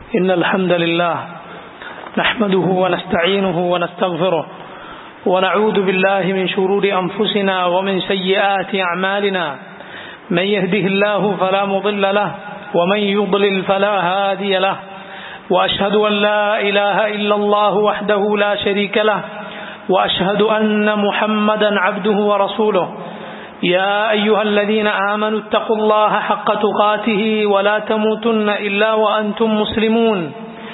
إن الحمد لله نحمده ونستعينه ونستغفره ونعوذ بالله من شرور أنفسنا ومن سيئات أعمالنا من يهده الله فلا مضل له ومن يضلل فلا هادي له وأشهد أن لا إله إلا الله وحده لا شريك له وأشهد أن محمدا عبده ورسوله يا أيها الذين آمنوا اتقوا الله حق تقاته ولا تموتن إلا وأنتم مسلمون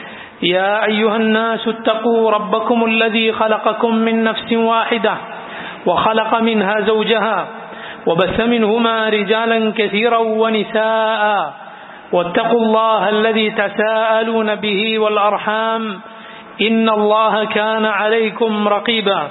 يا أيها الناس اتقوا ربكم الذي خلقكم من نفس واحدة وخلق منها زوجها وبث منهما رجالا كثيرا ونساء واتقوا الله الذي تساءلون به والأرحام إن الله كان عليكم رقيبا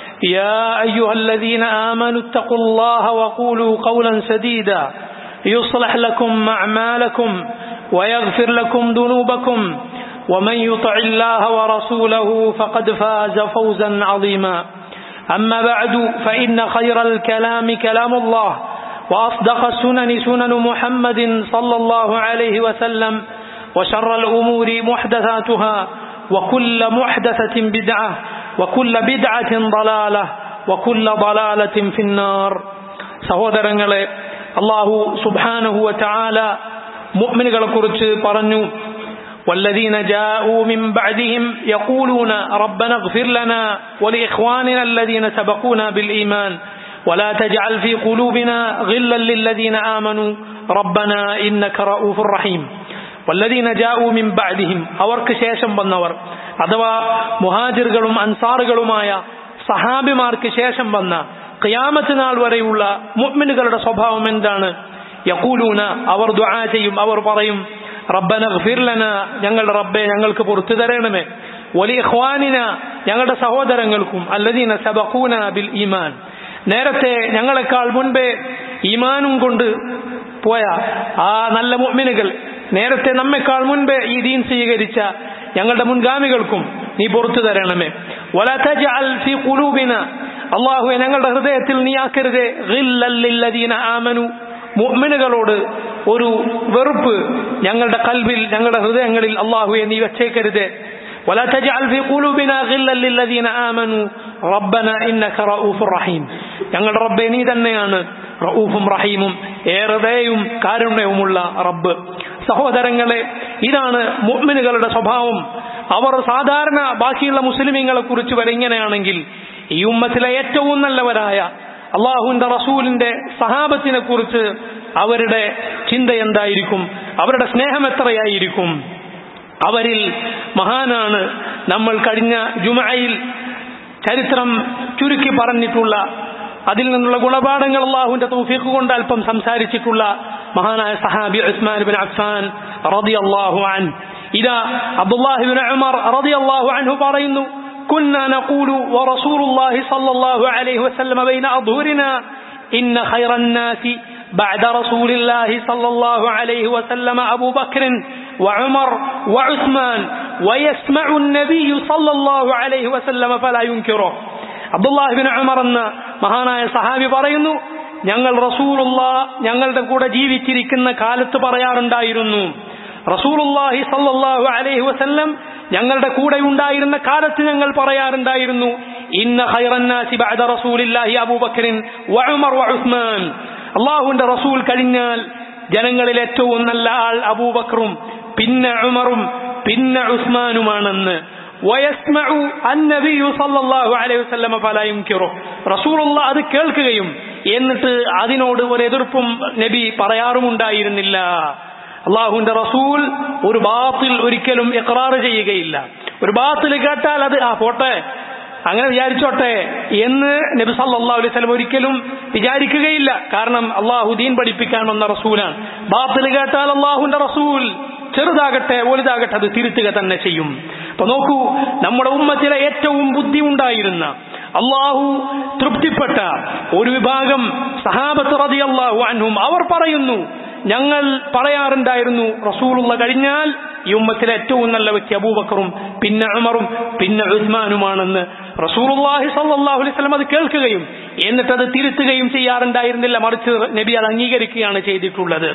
يا أيها الذين آمنوا اتقوا الله وقولوا قولا سديدا يصلح لكم أعمالكم ويغفر لكم ذنوبكم ومن يطع الله ورسوله فقد فاز فوزا عظيما أما بعد فإن خير الكلام كلام الله وأصدق السنن سنن محمد صلى الله عليه وسلم وشر الأمور محدثاتها وكل محدثة بدعة وكل بدعة ضلالة وكل ضلالة في النار സഹോദരങ്ങളെ അള്ളാഹു സുബാനഹുവ ചാല മുഅ്മിനുകളെ കുറിച്ച് പറഞ്ഞു والذين جاءوا من بعدهم يقولون ربنا اغفر لنا ولإخواننا الذين سبقونا بالإيمان ولا تجعل في قلوبنا غلا للذين آمنوا ربنا إنك رؤوف رحيم വല്ലതീന ജാവു മിൻ ബഅദിഹിം അവർക്ക് ശേഷം വന്നവർ അഥവാ മുഹാജിറുകളും അൻസാറുകളുമായ സഹാബിമാർക്ക് ശേഷം വന്ന ഖിയാമത്ത് നാൾ വരെയുള്ള മുഅ്മിനുകളുടെ സ്വഭാവം എന്താണ് യഖൂലൂന അവർ ദുആ ചെയ്യും അവർ പറയും റബ്ബന ഗ്ഫിർ ലന ഞങ്ങളുടെ റബ്ബെ ഞങ്ങൾക്ക് പുറത്തു തരണമേ വലി ഇഖ്വാനിന ഞങ്ങളുടെ സഹോദരങ്ങൾക്കും അല്ലദീന സബഖൂന ബിൽ ഈമാൻ നേരത്തെ ഞങ്ങളെക്കാൾ മുൻപേ ഈമാനും കൊണ്ട് പോയ ആ നല്ല മുഅ്മിനുകൾ നേരത്തെ നമ്മെക്കാൾ മുൻപേ ഈ ദീൻ സ്വീകരിച്ച ഞങ്ങളുടെ മുൻഗാമികൾക്കും നീ പുറത്തു തരണമേ അള്ളാഹുവെ ഞങ്ങളുടെ ഹൃദയത്തിൽ നീ ആക്കരുതേ ആമനു മുഅ്മിനുകളോട് ഒരു വെറുപ്പ് ഞങ്ങളുടെ കൽവിൽ ഞങ്ങളുടെ ഹൃദയങ്ങളിൽ അള്ളാഹുവെ നീ വെച്ചേക്കരുതേ ولا تجعل في قلوبنا غلا للذين آمنوا ربنا إنك رؤوف رحيم ഞങ്ങളുടെ റബ്ബെ നീ തന്നെയാണ് റഊഫും റഹീമും ഏറെയും കാരുണ്യവുമുള്ള റബ്ബ് സഹോദരങ്ങളെ ഇതാണ് മുഅ്മിനുകളുടെ സ്വഭാവം അവർ സാധാരണ ബാക്കിയുള്ള മുസ്ലിമീങ്ങളെ കുറിച്ച് വരെ ഇങ്ങനെയാണെങ്കിൽ ഈ ഉമ്മത്തിലെ ഏറ്റവും നല്ലവരായ അള്ളാഹുവിന്റെ റസൂലിന്റെ സഹാബത്തിനെ കുറിച്ച് അവരുടെ ചിന്ത എന്തായിരിക്കും അവരുടെ സ്നേഹം എത്രയായിരിക്കും അവരിൽ മഹാനാണ് നമ്മൾ കഴിഞ്ഞ ജുമയിൽ ചരിത്രം ചുരുക്കി പറഞ്ഞിട്ടുള്ള അതിൽ നിന്നുള്ള ഗുണപാഠങ്ങൾ അള്ളാഹുവിന്റെ തൗഫീഖ് കൊണ്ട് അല്പം സംസാരിച്ചിട്ടുള്ള മഹാനായ സഹാബി ഉസ്മാൻ ബിൻ അഫ്സാൻ റളിയല്ലാഹു അൻ ഇതാ അബ്ദുല്ലാഹി ബിൻ ഉമർ റളിയല്ലാഹു അൻഹു പറയുന്നു كنا نقول ورسول الله صلى الله عليه وسلم بين أظهرنا إن خير الناس بعد رسول الله صلى الله عليه وسلم أبو بكر وعمر وعثمان ويسمع النبي صلى الله عليه وسلم فلا ينكره അബ്ദുല്ലാഹി ബിൻ ഉമർ എന്ന മഹാനായ സഹാബി പറയുന്നു ഞങ്ങൾ റസൂലുള്ള ഞങ്ങളുടെ കൂടെ ജീവിച്ചിരിക്കുന്ന കാലത്ത് പറയാറുണ്ടായിരുന്നു റസൂലുള്ളാഹി സല്ലല്ലാഹു അലൈഹി വസല്ലം ഞങ്ങളുടെ കൂടെ ഉണ്ടായിരുന്ന കാലത്ത് ഞങ്ങൾ പറയാറുണ്ടായിരുന്നു ഇന്ന ഖൈറന്നാസി ബഅദ റസൂലില്ലാഹി അബൂബക്കറിൻ വഉമർ വഉസ്മാൻ അള്ളാഹുവിന്റെ റസൂൽ കഴിഞ്ഞാൽ ജനങ്ങളിൽ ഏറ്റവും നല്ല ആൾ അബൂബക്കറും പിന്നെ ഉമറും പിന്നെ ഉസ്മാനുമാണെന്ന് വയസ്മഉ അന്നബിയു സല്ലല്ലാഹു അലൈഹി വസല്ലമ ഫലാ യുൻകിറു റസൂലുള്ള അത് കേൾക്കുകയും എന്നിട്ട് അതിനോട് ഒരു എതിർപ്പും നബി പറയാറുമുണ്ടായിരുന്നില്ല അള്ളാഹുവിന്റെ റസൂൽ ഒരു ബാത്തിൽ ഒരിക്കലും ഇഖ്റാർ ചെയ്യുകയില്ല ഒരു ബാത്തിൽ കേട്ടാൽ അത് ആ പോട്ടെ അങ്ങനെ വിചാരിച്ചോട്ടെ എന്ന് നബി സല്ലല്ലാഹു അലൈഹി വസല്ലം ഒരിക്കലും വിചാരിക്കുകയില്ല കാരണം അള്ളാഹു ദീൻ പഠിപ്പിക്കാൻ വന്ന റസൂലാണ് ബാത്തിൽ കേട്ടാൽ അള്ളാഹുവിന്റെ റസൂൽ ചെറുതാകട്ടെ വലുതാകട്ടെ അത് തിരുത്തുക തന്നെ ചെയ്യും അപ്പൊ നോക്കൂ നമ്മുടെ ഉമ്മത്തിലെ ഏറ്റവും ബുദ്ധി ഉണ്ടായിരുന്ന അള്ളാഹു തൃപ്തിപ്പെട്ട ഒരു വിഭാഗം സഹാബത്ത് റതി അള്ളാഹു അൻഹും അവർ പറയുന്നു ഞങ്ങൾ പറയാറുണ്ടായിരുന്നു റസൂലുള്ള കഴിഞ്ഞാൽ ഈ ഉമ്മത്തിലെ ഏറ്റവും നല്ല വ്യക്തി അബൂബക്കറും പിന്നെ ഉമറും പിന്നെ ഉസ്മാനുമാണെന്ന് റസൂലുള്ളാഹി സല്ലല്ലാഹു അലൈഹി വസല്ലം അത് കേൾക്കുകയും എന്നിട്ട് അത് തിരുത്തുകയും ചെയ്യാറുണ്ടായിരുന്നില്ല മറിച്ച് നബി അത് അംഗീകരിക്കുകയാണ് ചെയ്തിട്ടുള്ളത്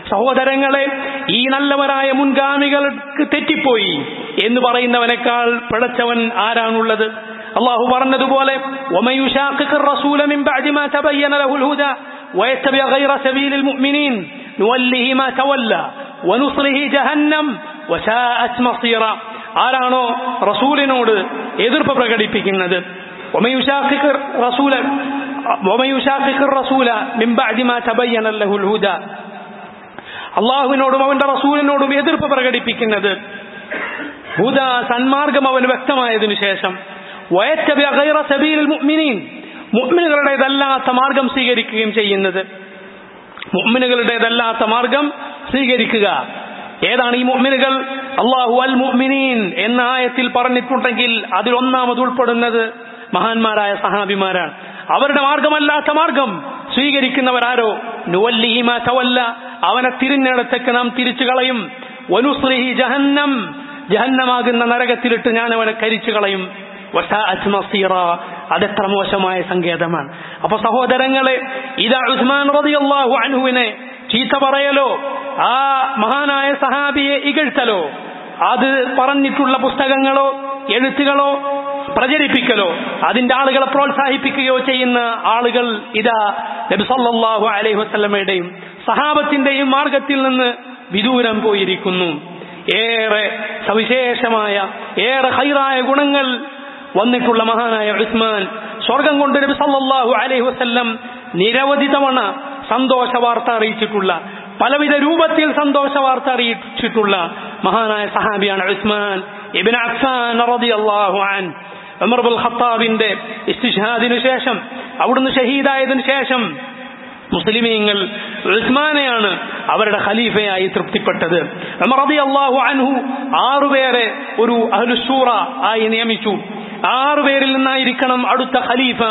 സഹോദരങ്ങളെ ഈ നല്ലവരായ മുൻഗാമികൾക്ക് തെറ്റിപ്പോയി എന്ന് പറയുന്നവനേക്കാൾ പിഴച്ചവൻ ആരാണുള്ളത് അള്ളാഹു പറഞ്ഞതുപോലെ ومن يشاقق الرسول من بعد ما تبين له الهدى ويتبع غير سبيل المؤمنين نوله ما تولى ونصره جهنم وساءت مصيرا ആരാണോ റസൂലിനോട് എതിർപ്പ് പ്രകടിപ്പിക്കുന്നത് ومن يشاقق الرسول ومن يشاقق الرسول من بعد ما تبين له الهدى അള്ളാഹുവിനോടും അവന്റെ റസൂലിനോടും എതിർപ്പ് പ്രകടിപ്പിക്കുന്നത് ഹുദ സന്മാർഗം അവന് വ്യക്തമായതിനു ശേഷം വയറ്റബിയ ഗൈറ സബീൽ മുഅ്മിനീൻ മുഅ്മിനുകളുടേതല്ലാത്ത മാർഗം സ്വീകരിക്കുകയും ചെയ്യുന്നത് മുഅ്മിനുകളുടേതല്ലാത്ത മാർഗം സ്വീകരിക്കുക ഏതാണ് ഈ മുഅ്മിനുകൾ അള്ളാഹു അൽ മുഅ്മിനീൻ എന്ന ആയത്തിൽ പറഞ്ഞിട്ടുണ്ടെങ്കിൽ അതിൽ ഒന്നാമത് ഉൾപ്പെടുന്നത് മഹാന്മാരായ സഹാബിമാരാണ് അവരുടെ മാർഗമല്ലാത്ത മാർഗം സ്വീകരിക്കുന്നവരാരോ നുവല്ലിഹിമ തവല്ല അവനെ തിരിഞ്ഞിടത്തേക്ക് നാം തിരിച്ചു കളയും വനുസ്രിഹി ജഹന്നം ജഹന്നമാകുന്ന നരകത്തിലിട്ട് ഞാൻ അവനെ കരിച്ചു കളയും അതെത്ര മോശമായ സങ്കേതമാണ് അപ്പൊ സഹോദരങ്ങളെ ഇതാ ഉസ്മാൻ റളിയല്ലാഹു അൻഹുവിനെ ചീത്ത പറയലോ ആ മഹാനായ സഹാബിയെ ഇകഴ്ത്തലോ അത് പറഞ്ഞിട്ടുള്ള പുസ്തകങ്ങളോ എഴുത്തുകളോ പ്രചരിപ്പിക്കലോ അതിന്റെ ആളുകളെ പ്രോത്സാഹിപ്പിക്കുകയോ ചെയ്യുന്ന ആളുകൾ ഇതാ നബി സല്ലല്ലാഹു അലൈഹി വസല്ലമയുടെയും സഹാബത്തിന്റെയും മാർഗത്തിൽ നിന്ന് വിദൂരം പോയിരിക്കുന്നു ഏറെ സവിശേഷമായ ഏറെ ഹൈറായ ഗുണങ്ങൾ വന്നിട്ടുള്ള മഹാനായ ഉസ്മാൻ സ്വർഗം കൊണ്ട് നബി സല്ലല്ലാഹു അലൈഹി വസല്ലം നിരവധി തവണ സന്തോഷ വാർത്ത അറിയിച്ചിട്ടുള്ള പലവിധ രൂപത്തിൽ സന്തോഷ വാർത്ത അറിയിച്ചിട്ടുള്ള മഹാനായ സഹാബിയാണ് ഉസ്മാൻ ഇബ്ൻ അഫ്ഫാൻ റളിയല്ലാഹു അൻ ഉമർ ബിൻ ഖത്താബിന്റെ ഇസ്തിഷാദിനു ശേഷം അവിടുന്ന് ഷഹീദായതിനു ശേഷം മുസ്ലിമീങ്ങൾ ഉസ്മാനെയാണ് അവരുടെ ഖലീഫയായി തൃപ്തിപ്പെട്ടത് ഉമർ റളിയല്ലാഹു അൻഹു ആറുപേരെ ഒരു അഹ്ലുഷൂറ ആയി നിയമിച്ചു ആറുപേരിൽ നിന്നായിരിക്കണം അടുത്ത ഖലീഫ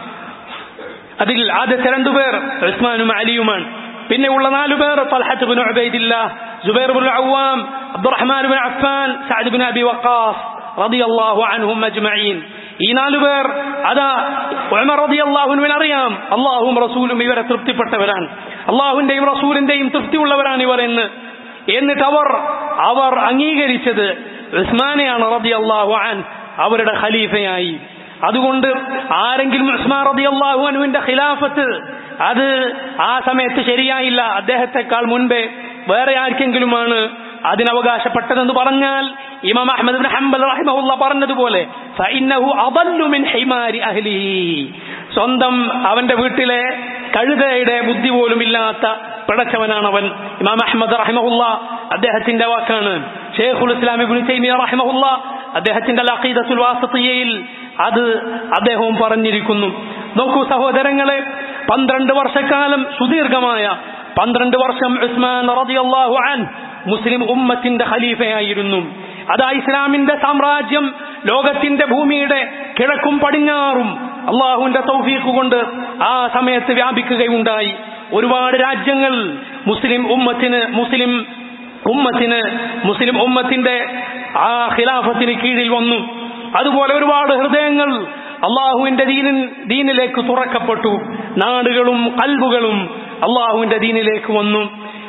അതിൽ ആദ്യത്തെ രണ്ടുപേർ ഉസ്മാനും അലിയുമാണ് പിന്നെ ഉള്ള നാലുപേർ Talhath bin Ubaidillah Zubair bin Awwam Abdurrahman bin Affan Saad bin Abi Waqqas റളിയല്ലാഹു അൻഹും അജ്മഈൻ ഈ നാലുപേർ അതാ ഉമർ റളിയല്ലാഹുവിന് അറിയാം അള്ളാഹുവും റസൂലും ഇവരെ തൃപ്തിപ്പെട്ടവരാണ് അള്ളാഹുവിന്റെയും റസൂലിന്റെയും തൃപ്തിയുള്ളവരാണ് ഇവർ എന്ന് എന്നിട്ട് അവർ അവർ അംഗീകരിച്ചത് ഉസ്മാനെയാണ് റളിയല്ലാഹു അൻ അവരുടെ ഖലീഫയായി അതുകൊണ്ട് ആരെങ്കിലും ഉസ്മാൻ റളിയല്ലാഹു അൻഹുവിന്റെ ഖിലാഫത്ത് അത് ആ സമയത്ത് ശരിയായില്ല അദ്ദേഹത്തെക്കാൾ മുൻപേ വേറെ ആർക്കെങ്കിലുമാണ് അതിനവകാശപ്പെട്ടതെന്ന് പറഞ്ഞാൽ ഇമാം അഹമ്മദ് ബിൻ ഹംബൽ റഹിമഹുല്ല പറഞ്ഞതുപോലെ ഫഇന്നഹു അദല്ലു മിൻ ഹിമാരി അഹ്ലിഹി സ്വന്തം അവന്റെ വീട്ടിലെ കഴുതയുടെ ബുദ്ധി പോലും ഇല്ലാത്ത പിടച്ചവനാണവൻ ഇമാം അഹമ്മദ് റഹിമഹുല്ല അദ്ദേഹത്തിന്റെ വാക്കാണ് ഷെയ്ഖുൽ ഇസ്ലാം ഇബ്നു തൈമിയ റഹിമഹുല്ല അദ്ദേഹത്തിന്റെ അഖീദത്തുൽ വാസിത്തിയയിൽ അത് അദ്ദേഹവും പറഞ്ഞിരിക്കുന്നു നോക്കൂ സഹോദരങ്ങളെ പന്ത്രണ്ട് വർഷക്കാലം സുദീർഘമായ പന്ത്രണ്ട് വർഷം ഉസ്മാൻ റളിയല്ലാഹു അൻ മുസ്ലിം ഉമ്മത്തിന്റെ ഖലീഫയായിരുന്നു അതാ ഇസ്ലാമിന്റെ സാമ്രാജ്യം ലോകത്തിന്റെ ഭൂമിയുടെ കിഴക്കും പടിഞ്ഞാറും അള്ളാഹുവിന്റെ തൗഫീഖ് കൊണ്ട് ആ സമയത്ത് വ്യാപിക്കുകയുണ്ടായി ഒരുപാട് രാജ്യങ്ങൾ മുസ്ലിം ഉമ്മത്തിന് മുസ്ലിം ഉമ്മത്തിന് മുസ്ലിം ഉമ്മത്തിന്റെ ആ ഖിലാഫത്തിന് കീഴിൽ വന്നു അതുപോലെ ഒരുപാട് ഹൃദയങ്ങൾ അള്ളാഹുവിന്റെ ദീനിൻ ദീനിലേക്ക് തുറക്കപ്പെട്ടു നാടുകളും കൽബുകളും അള്ളാഹുവിന്റെ ദീനിലേക്ക് വന്നു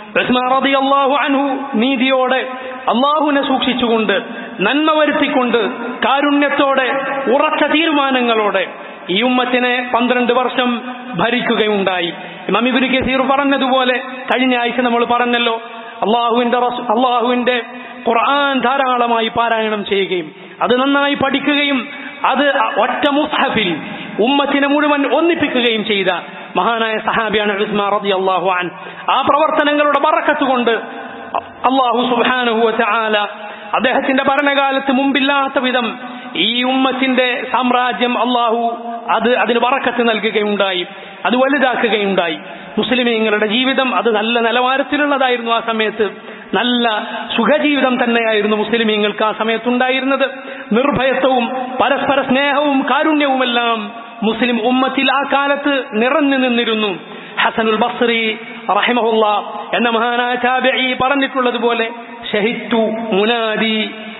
അള്ളാഹു അൻഹു നീതിയോടെ അള്ളാഹുവിനെ സൂക്ഷിച്ചുകൊണ്ട് നന്മ വരുത്തിക്കൊണ്ട് കാരുണ്യത്തോടെ ഉറച്ച തീരുമാനങ്ങളോടെ ഈ ഉമ്മത്തിനെ പന്ത്രണ്ട് വർഷം ഭരിക്കുകയുണ്ടായി മമിബുൽ കസീർ പറഞ്ഞതുപോലെ കഴിഞ്ഞ ആഴ്ച നമ്മൾ പറഞ്ഞല്ലോ അള്ളാഹുവിന്റെ അള്ളാഹുവിന്റെ ഖുർആൻ ധാരാളമായി പാരായണം ചെയ്യുകയും അത് നന്നായി പഠിക്കുകയും അത് ഒറ്റ മുസ്ഹഫിൽ ഉമ്മത്തിനെ മുഴുവൻ ഒന്നിപ്പിക്കുകയും ചെയ്ത മഹാനായ സഹാബിയാണ് ഉസ്മാ റതി അള്ളാഹു അൻ ആ പ്രവർത്തനങ്ങളുടെ ബറക്കത്ത് കൊണ്ട് അള്ളാഹു സുബാനുഹു ചാല അദ്ദേഹത്തിന്റെ ഭരണകാലത്ത് മുമ്പില്ലാത്ത വിധം ഈ ഉമ്മത്തിന്റെ സാമ്രാജ്യം അള്ളാഹു അത് അതിന് വറക്കത്ത് നൽകുകയുണ്ടായി അത് വലുതാക്കുകയുണ്ടായി മുസ്ലിമീങ്ങളുടെ ജീവിതം അത് നല്ല നിലവാരത്തിലുള്ളതായിരുന്നു ആ സമയത്ത് നല്ല സുഖജീവിതം തന്നെയായിരുന്നു മുസ്ലിമീങ്ങൾക്ക് ആ സമയത്തുണ്ടായിരുന്നത് നിർഭയത്വവും പരസ്പര സ്നേഹവും കാരുണ്യവുമെല്ലാം മുസ്ലിം ഉമ്മത്തിൽ ആ കാലത്ത് നിറഞ്ഞു നിന്നിരുന്നു ഹസനുൽ ബസ്രി റഹിമഹുല്ല എന്ന മഹാനായ താബിഈ പറഞ്ഞിട്ടുള്ളതുപോലെ ഷഹിത്തു മുനാദി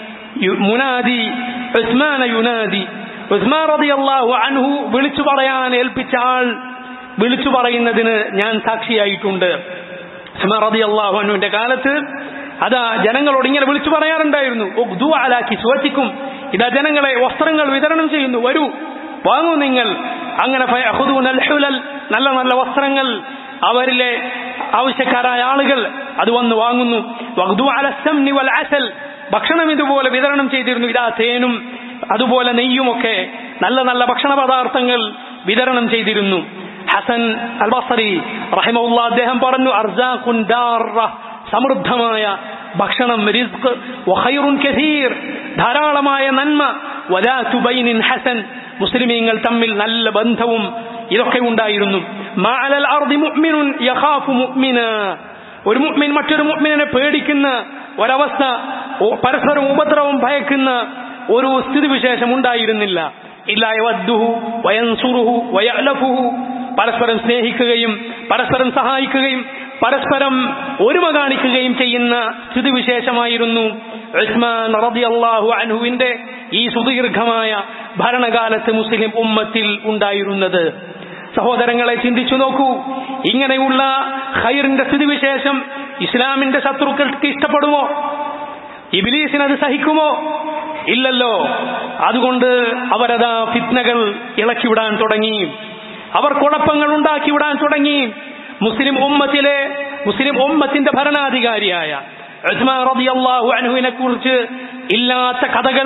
മുനാദി ഉസ്മാന യുനാദി ഉസ്മാൻ റളിയല്ലാഹു അൻഹു വിളിച്ചു പറയാൻ ഏൽപ്പിച്ച ആൾ വിളിച്ചു പറയുന്നതിന് ഞാൻ സാക്ഷിയായിട്ടുണ്ട് റളിയല്ലാഹു അൻഹുവിന്റെ കാലത്ത് അതാ ജനങ്ങളോട് ഇങ്ങനെ വിളിച്ചു പറയാറുണ്ടായിരുന്നു ഉഗ്ദു അലാ കിസ്വത്തിക്കും ഇതാ ജനങ്ങളെ വസ്ത്രങ്ങൾ വിതരണം ചെയ്യുന്നു വരൂ വാങ്ങൂ നിങ്ങൾ അങ്ങനെ ഫയഖുദൂനൽ ഹുലൽ നല്ല നല്ല വസ്ത്രങ്ങൾ അവരിലെ ആവശ്യക്കാരായ ആളുകൾ അത് വന്ന് വാങ്ങുന്നു വഗ്ദു അല സമനി വൽ അസൽ ഭക്ഷണം ഇതുപോലെ വിതരണം ചെയ്തിരുന്നു ഇതാ തേനും അതുപോലെ നെയ്യുമൊക്കെ നല്ല നല്ല ഭക്ഷണ പദാർത്ഥങ്ങൾ വിതരണം ചെയ്തിരുന്നു ഹസൻ അൽ ബസറി റഹിമുള്ള അദ്ദേഹം പറഞ്ഞു അർജാഖുൻ ദാറ സമൃദ്ധമായ ഭക്ഷണം റിസ്ക് വഖൈറുൻ കസീർ ധാരാളമായ നന്മ വലാതു ബൈനിൻ ഹസൻ മുസ്ലിമീങ്ങൾ തമ്മിൽ നല്ല ബന്ധവും ഇതൊക്കെ ഉണ്ടായിരുന്നു മാഅലൽ അർദി മുഅ്മിനുൻ യഖാഫു മുഅ്മിന ഒരു മുഅ്മിൻ മറ്റൊരു മുഅ്മിനെ പേടിക്കുന്ന ഒരവസ്ഥ പരസ്പരം ഉപദ്രവം ഭയക്കുന്ന ഒരു സ്ഥിതിവിശേഷം ഉണ്ടായിരുന്നില്ല ഇല്ല യവദ്ദുഹു വയൻസുറുഹു വയഅലഫുഹു പരസ്പരം സ്നേഹിക്കുകയും പരസ്പരം സഹായിക്കുകയും പരസ്പരം ഒരുമ കാണിക്കുകയും ചെയ്യുന്ന സ്ഥിതിവിശേഷമായിരുന്നു ഉസ്മാൻ റളിയല്ലാഹു അൻഹുവിന്റെ ഈ സുദീർഘമായ ഭരണകാലത്ത് മുസ്ലിം ഉമ്മത്തിൽ ഉണ്ടായിരുന്നത് സഹോദരങ്ങളെ ചിന്തിച്ചു നോക്കൂ ഇങ്ങനെയുള്ള ഖൈറിന്റെ സ്ഥിതിവിശേഷം ഇസ്ലാമിന്റെ ശത്രുക്കൾക്ക് ഇഷ്ടപ്പെടുമോ ഇബിലീസിന് അത് സഹിക്കുമോ ഇല്ലല്ലോ അതുകൊണ്ട് അവരതാ ഫിത്നകൾ ഇളക്കിവിടാൻ തുടങ്ങി അവർ കുഴപ്പങ്ങൾ ഉണ്ടാക്കിവിടാൻ തുടങ്ങി മുസ്ലിം ഉമ്മത്തിലെ മുസ്ലിം ഉമ്മത്തിന്റെ ഭരണാധികാരിയായ ഉസ്മാൻ റളിയല്ലാഹു അൻഹുവിനെ കുറിച്ച് ഇല്ലാത്ത കഥകൾ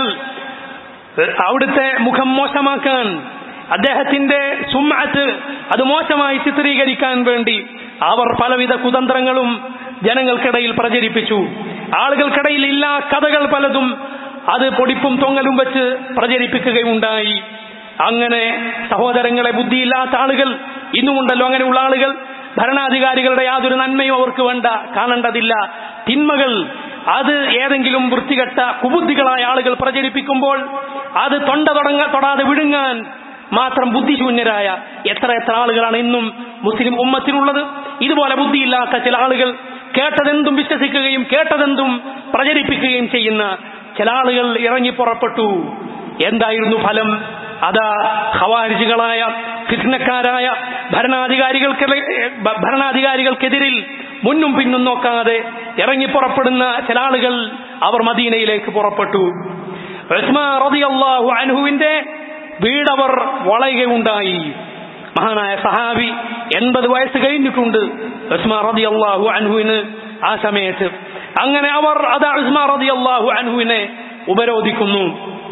അവിടുത്തെ മുഖം മോശമാക്കാൻ അദ്ദേഹത്തിന്റെ സുമ്മത്ത് അത് മോശമായി ചിത്രീകരിക്കാൻ വേണ്ടി അവർ പലവിധ കുതന്ത്രങ്ങളും ജനങ്ങൾക്കിടയിൽ പ്രചരിപ്പിച്ചു ആളുകൾക്കിടയിൽ ഇല്ലാ കഥകൾ പലതും അത് പൊടിപ്പും തൊങ്ങലും വെച്ച് പ്രചരിപ്പിക്കുകയുണ്ടായി അങ്ങനെ സഹോദരങ്ങളെ ബുദ്ധിയില്ലാത്ത ആളുകൾ ഇന്നുമുണ്ടല്ലോ അങ്ങനെയുള്ള ആളുകൾ ഭരണാധികാരികളുടെ യാതൊരു നന്മയും അവർക്ക് വേണ്ട കാണേണ്ടതില്ല തിന്മകൾ അത് ഏതെങ്കിലും വൃത്തികെട്ട കുബുദ്ധികളായ ആളുകൾ പ്രചരിപ്പിക്കുമ്പോൾ അത് തൊണ്ട തുടങ്ങ തൊടാതെ വിഴുങ്ങാൻ മാത്രം ബുദ്ധിശൂന്യരായ എത്ര എത്ര ആളുകളാണ് ഇന്നും മുസ്ലിം ഉമ്മത്തിനുള്ളത് ഇതുപോലെ ബുദ്ധിയില്ലാത്ത ചില ആളുകൾ കേട്ടതെന്തും വിശ്വസിക്കുകയും കേട്ടതെന്തും പ്രചരിപ്പിക്കുകയും ചെയ്യുന്ന ചില ആളുകൾ ഇറങ്ങി പുറപ്പെട്ടു എന്തായിരുന്നു ഫലം അതാ ഖവാരിജുകളായ ഫിറ്റ്നക്കാരായ ഭരണാധികാരികൾക്ക് ഭരണാധികാരികൾക്കെതിരിൽ മുന്നും പിന്നും നോക്കാതെ ഇറങ്ങി പുറപ്പെടുന്ന ചില ആളുകൾ അവർ മദീനയിലേക്ക് പുറപ്പെട്ടു ഉസ്മാൻ റളിയല്ലാഹു അൻഹുവിന്റെ വീടവർ വളയുകയുണ്ടായി മഹാനായ സഹാബി എൺപത് വയസ്സ് കഴിഞ്ഞിട്ടുണ്ട് ഉസ്മാൻ റളിയല്ലാഹു അൻഹുവിന് ആ സമയത്ത് അങ്ങനെ അവർ അതാ ഉസ്മാൻ റളിയല്ലാഹു അൻഹുവിനെ ഉപരോധിക്കുന്നു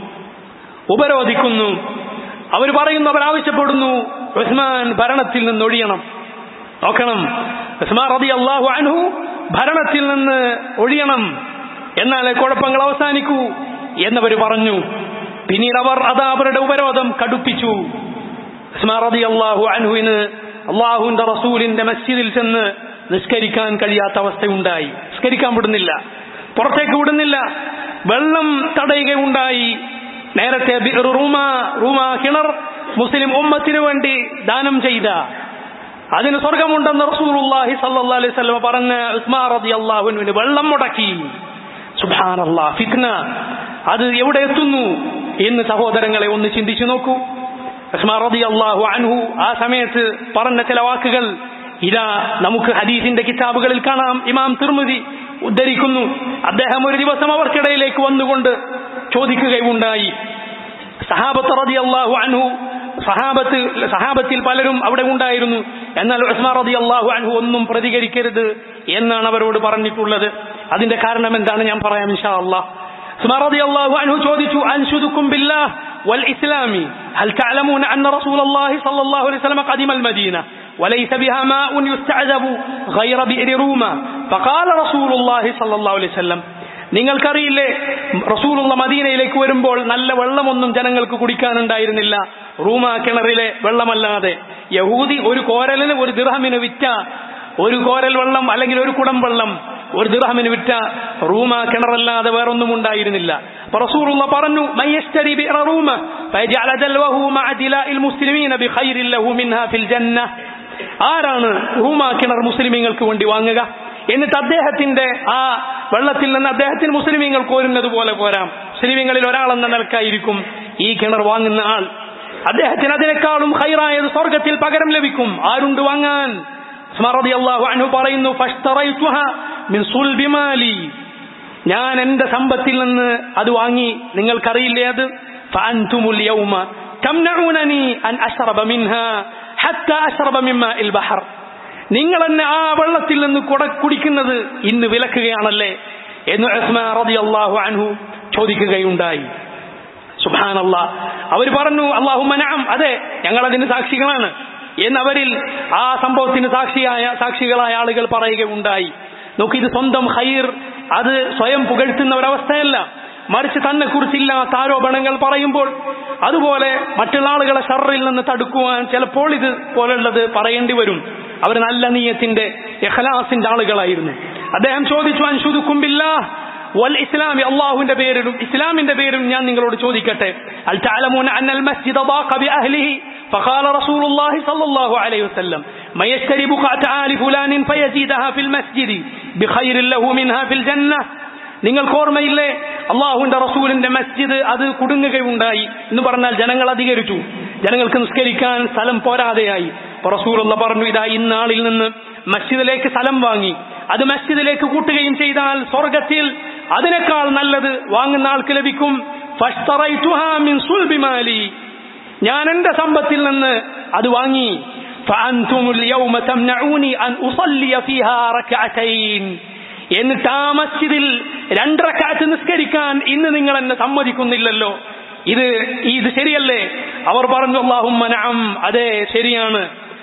ഉപരോധിക്കുന്നു അവർ പറയുന്നു അവർ ആവശ്യപ്പെടുന്നു ഉസ്മാൻ ഭരണത്തിൽ നിന്ന് ഒഴിയണം നോക്കണം ഉസ്മാൻ റതി അള്ളാഹു അൻഹു ഭരണത്തിൽ നിന്ന് ഒഴിയണം എന്നാലേ കുഴപ്പങ്ങൾ അവസാനിക്കൂ എന്നവർ പറഞ്ഞു പിന്നീട് അവർ അത് അവരുടെ ഉപരോധം കടുപ്പിച്ചു ഉസ്മാൻ റതി അള്ളാഹു അൻഹുവിന് അള്ളാഹുവിന്റെ റസൂലിന്റെ മസ്ജിദിൽ ചെന്ന് നിസ്കരിക്കാൻ കഴിയാത്ത അവസ്ഥയുണ്ടായി നിസ്കരിക്കാൻ വിടുന്നില്ല പുറത്തേക്ക് വിടുന്നില്ല വെള്ളം തടയുകയുണ്ടായി നേരത്തെ റൂമ റൂമ കിണർ മുസ്ലിം ഉമ്മത്തിനു വേണ്ടി ദാനം ചെയ്ത അതിന് സ്വർഗമുണ്ടെന്ന് റസൂലുള്ളാഹി സല്ലല്ലാഹു അലൈഹി വസല്ലം പറഞ്ഞ ഉസ്മാൻ റളിയല്ലാഹുവിന് വെള്ളം മുടക്കി സുബ്ഹാനല്ലാഹ് ഫിത്ന അത് എവിടെ എത്തുന്നു എന്ന് സഹോദരങ്ങളെ ഒന്ന് ചിന്തിച്ചു നോക്കൂ ഉസ്മാൻ റളിയല്ലാഹു അൻഹു ആ സമയത്ത് പറഞ്ഞ ചില വാക്കുകൾ ഇതാ നമുക്ക് ഹദീസിന്റെ കിതാബുകളിൽ കാണാം ഇമാം തിർമിതി ഉദ്ധരിക്കുന്നു അദ്ദേഹം ഒരു ദിവസം അവർക്കിടയിലേക്ക് വന്നുകൊണ്ട് ചോദിക്കുകയുണ്ടായി സഹാബത്ത് റതി അള്ളാഹു അൻഹു സഹാബത്ത് സഹാബത്തിൽ പലരും അവിടെ ഉണ്ടായിരുന്നു എന്നാൽ ഉസ്മാൻ റതി അള്ളാഹു അൻഹു ഒന്നും പ്രതികരിക്കരുത് എന്നാണ് അവരോട് പറഞ്ഞിട്ടുള്ളത് അതിന്റെ കാരണം എന്താണ് ഞാൻ പറയാം ഇൻഷാ അള്ളാഹ് ഉസ്മാൻ റതി അള്ളാഹു അൻഹു ചോദിച്ചു അൻഷുദുക്കും ബില്ലാഹ് والإسلام هل تعلمون أن رسول الله صلى الله عليه وسلم قدم المدينة وليس بها ماء يستعذب غير بئر روما فقال رسول الله صلى الله عليه وسلم നിങ്ങൾക്കറിയില്ലേ റസൂലുള്ള മദീനയിലേക്ക് വരുമ്പോൾ നല്ല വെള്ളമൊന്നും ജനങ്ങൾക്ക് കുടിക്കാനുണ്ടായിരുന്നില്ല റൂമ കിണറിലെ വെള്ളമല്ലാതെ യഹൂദി ഒരു കോരലിന് ഒരു ദിർഹമിന് വിറ്റ ഒരു കോരൽ വെള്ളം അല്ലെങ്കിൽ ഒരു കുടം വെള്ളം ഒരു ദിർഹമിന് വിറ്റ റൂമ കിണറല്ലാതെ വേറൊന്നും ഉണ്ടായിരുന്നില്ല അപ്പൊ റസൂലുള്ള പറഞ്ഞു മയ്യശ്തരി ബിഅറ റൂമ ഫയജഅല ദൽവഹു മഅ ദിലാഇൽ മുസ്ലിമീന ബിഖൈരിൻ ലഹു മിൻഹാ ഫിൽ ജന്ന ആരാണ് റൂമ കിണർ മുസ്ലിമീങ്ങൾക്ക് വേണ്ടി വാങ്ങുക എന്നിട്ട് അദ്ദേഹത്തിന്റെ ആ വെള്ളത്തിൽ നിന്ന് അദ്ദേഹത്തിന് മുസ്ലിമീങ്ങൾ കോരുന്നത് പോലെ പോരാം മുസ്ലിമീങ്ങളിൽ ഒരാളെന്ന നിലക്കായിരിക്കും ഈ കിണർ വാങ്ങുന്ന ആൾ അദ്ദേഹത്തിന് അതിനേക്കാളും ഹൈറായത് സ്വർഗത്തിൽ പകരം ലഭിക്കും ആരുണ്ട് വാങ്ങാൻ ഉസ്മാൻ റളിയല്ലാഹു അൻഹു പറയുന്നു ഫഷ്തറൈതുഹ മിൻ സുൽബി മാലി ഞാൻ എന്റെ സമ്പത്തിൽ നിന്ന് അത് വാങ്ങി നിങ്ങൾക്കറിയില്ലേ അത് ഫഅൻതുമുൽ യൗമ തംനഊനനി അൻ അശ്റബ മിൻഹാ ഹത്താ അശ്റബ മിൻ മാഇൽ ബഹർ നിങ്ങൾ എന്നെ ആ വെള്ളത്തിൽ നിന്ന് കുട കുടിക്കുന്നത് ഇന്ന് വിലക്കുകയാണല്ലേ എന്ന് ഉസ്മാൻ റളിയല്ലാഹു അൻഹു ചോദിക്കുകയുണ്ടായി സുബാനല്ല അവർ പറഞ്ഞു അള്ളാഹു മനാം അതെ ഞങ്ങൾ അതിന് സാക്ഷികളാണ് എന്നവരിൽ ആ സംഭവത്തിന് സാക്ഷിയായ സാക്ഷികളായ ആളുകൾ പറയുകയുണ്ടായി നോക്കി ഇത് സ്വന്തം ഹൈർ അത് സ്വയം പുകഴ്ത്തുന്ന ഒരവസ്ഥയല്ല മറിച്ച് തന്നെ കുറിച്ചില്ലാത്ത ആരോപണങ്ങൾ പറയുമ്പോൾ അതുപോലെ മറ്റുള്ള ആളുകളെ ഷറിൽ നിന്ന് തടുക്കുവാൻ ചിലപ്പോൾ ഇത് പോലുള്ളത് പറയേണ്ടി വരും അവർ നല്ല നീയത്തിന്റെ എഹലാസിന്റെ ആളുകളായിരുന്നു അദ്ദേഹം ചോദിച്ചു അൻഷുദുക്കുംബില്ലാ വൽ ഇസ്ലാമി അള്ളാഹുവിന്റെ പേരിലും ഇസ്ലാമിന്റെ പേരിലും ഞാൻ നിങ്ങളോട് ചോദിക്കട്ടെ അൽ തഅലമൂന അന്നൽ മസ്ജിദ ضاق بأهله فقال رسول الله صلى الله عليه وسلم ما يشتري بقعة آل فلان فيزيدها في المسجد بخير له منها في الجنة നിങ്ങൾക്ക് ഓർമ്മയില്ലേ അള്ളാഹുവിന്റെ റസൂലിന്റെ മസ്ജിദ് അത് കുടുങ്ങുകയുണ്ടായി എന്ന് പറഞ്ഞാൽ ജനങ്ങൾ അധികരിച്ചു ജനങ്ങൾക്ക് നിസ്കരിക്കാൻ സ്ഥലം പോരാതെയായി റസൂലുള്ള പറഞ്ഞു ഇതാ ഇന്നാളിൽ നിന്ന് മസ്ജിദിലേക്ക് സ്ഥലം വാങ്ങി അത് മസ്ജിദിലേക്ക് കൂട്ടുകയും ചെയ്താൽ സ്വർഗത്തിൽ അതിനേക്കാൾ നല്ലത് വാങ്ങുന്ന ആൾക്ക് ലഭിക്കും ഫഷ്തറൈതുഹാ മിൻ സുൽബി മാലി ഞാൻ എന്റെ സമ്പത്തിൽ നിന്ന് അത് വാങ്ങി فأنتم اليوم تمنعوني أن أصلي فيها ركعتين എന്നിട്ട് ആ മസ്ജിദിൽ രണ്ടരക്കാറ്റ് നിസ്കരിക്കാൻ ഇന്ന് നിങ്ങൾ എന്നെ സമ്മതിക്കുന്നില്ലല്ലോ ഇത് ഇത് ശരിയല്ലേ അവർ പറഞ്ഞു അള്ളാഹും നഅം അതെ ശരിയാണ്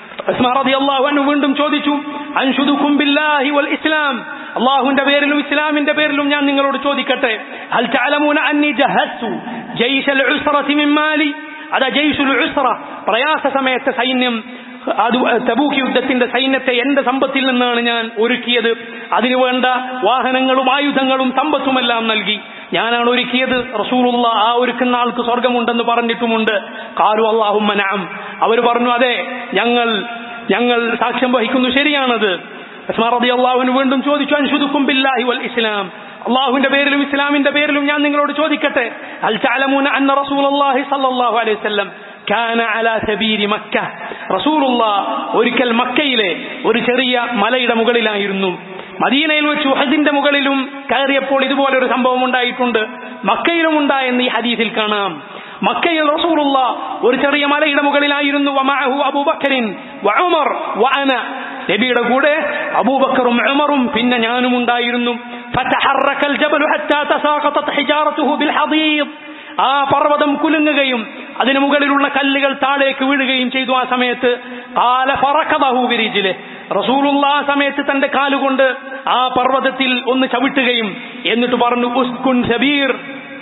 അള്ളാഹു വീണ്ടും ചോദിച്ചു അൻഷുദുക്കും ബില്ലാഹി വൽ ഇസ്ലാം അള്ളാഹുവിന്റെ പേരിലും ഇസ്ലാമിന്റെ പേരിലും ഞാൻ നിങ്ങളോട് ചോദിക്കട്ടെ ഹൽ തഅലമൂന അന്നി ജഹസ്തു ജയ്ഷൽ ഉസ്റതി മിൻ മാലി അതാ ജയ്ഷുൽ ഉസ്റ പ്രയാസ സമയത്തെ സൈന്യം അത് തബൂക്ക് യുദ്ധത്തിന്റെ സൈന്യത്തെ എന്റെ സമ്പത്തിൽ നിന്നാണ് ഞാൻ ഒരുക്കിയത് അതിനു വേണ്ട വാഹനങ്ങളും ആയുധങ്ങളും സമ്പത്തുമെല്ലാം നൽകി ഞാനാണ് ഒരുക്കിയത് റസൂലുള്ള ആ ഒരുക്കുന്ന ആൾക്ക് സ്വർഗമുണ്ടെന്ന് പറഞ്ഞിട്ടുമുണ്ട് കാരു അള്ളാഹു മനാം അവർ പറഞ്ഞു അതെ ഞങ്ങൾ ഞങ്ങൾ സാക്ഷ്യം വഹിക്കുന്നു ശരിയാണത് റതി അള്ളാഹുവിന് വീണ്ടും ചോദിച്ചു അൻഷുദുക്കും ബില്ലാഹി വൽ ഇസ്ലാം അള്ളാഹുവിന്റെ പേരിലും ഇസ്ലാമിന്റെ പേരിലും ഞാൻ നിങ്ങളോട് ചോദിക്കട്ടെ അൽ തഅലമൂന അന്ന റസൂലുള്ളാഹി സ്വല്ലല്ലാഹു അലൈഹി വസല്ലം കാന അലാ സബീരി മക്ക റസൂലുള്ള ഒരിക്കൽ മക്കയിലെ ഒരു ചെറിയ മലയുടെ മുകളിലായിരുന്നു മദീനയിൽ വെച്ച് ഉഹദിന്റെ മുകളിലും കയറിയപ്പോൾ ഇതുപോലെ ഒരു സംഭവം ഉണ്ടായിട്ടുണ്ട് മക്കയിലും ഉണ്ടായെന്ന് ഈ ഹദീസിൽ കാണാം മക്കയിൽ റസൂലുള്ള ഒരു ചെറിയ മലയുടെ മുകളിലായിരുന്നു വമാഅഹു അബൂബക്കറിൻ വഉമർ വഅന നബിയുടെ കൂടെ അബൂബക്കറും ഉമറും പിന്നെ ഞാനും ഉണ്ടായിരുന്നു ഫതഹറക്കൽ ജബലു ഹത്താ തസാഖതത് ഹിജാറതുഹു ബിൽ ഹദീദ് ആ പർവ്വതം കുലുങ്ങുകയും അതിന് മുകളിലുള്ള കല്ലുകൾ താഴേക്ക് വീഴുകയും ചെയ്തു ആ സമയത്ത് കാല ഫറക്കബഹൂബിരിജിലെ റസൂലുള്ള ആ സമയത്ത് തന്റെ കാലുകൊണ്ട് ആ പർവ്വതത്തിൽ ഒന്ന് ചവിട്ടുകയും എന്നിട്ട് പറഞ്ഞു ഉസ്കുൻ ഷബീർ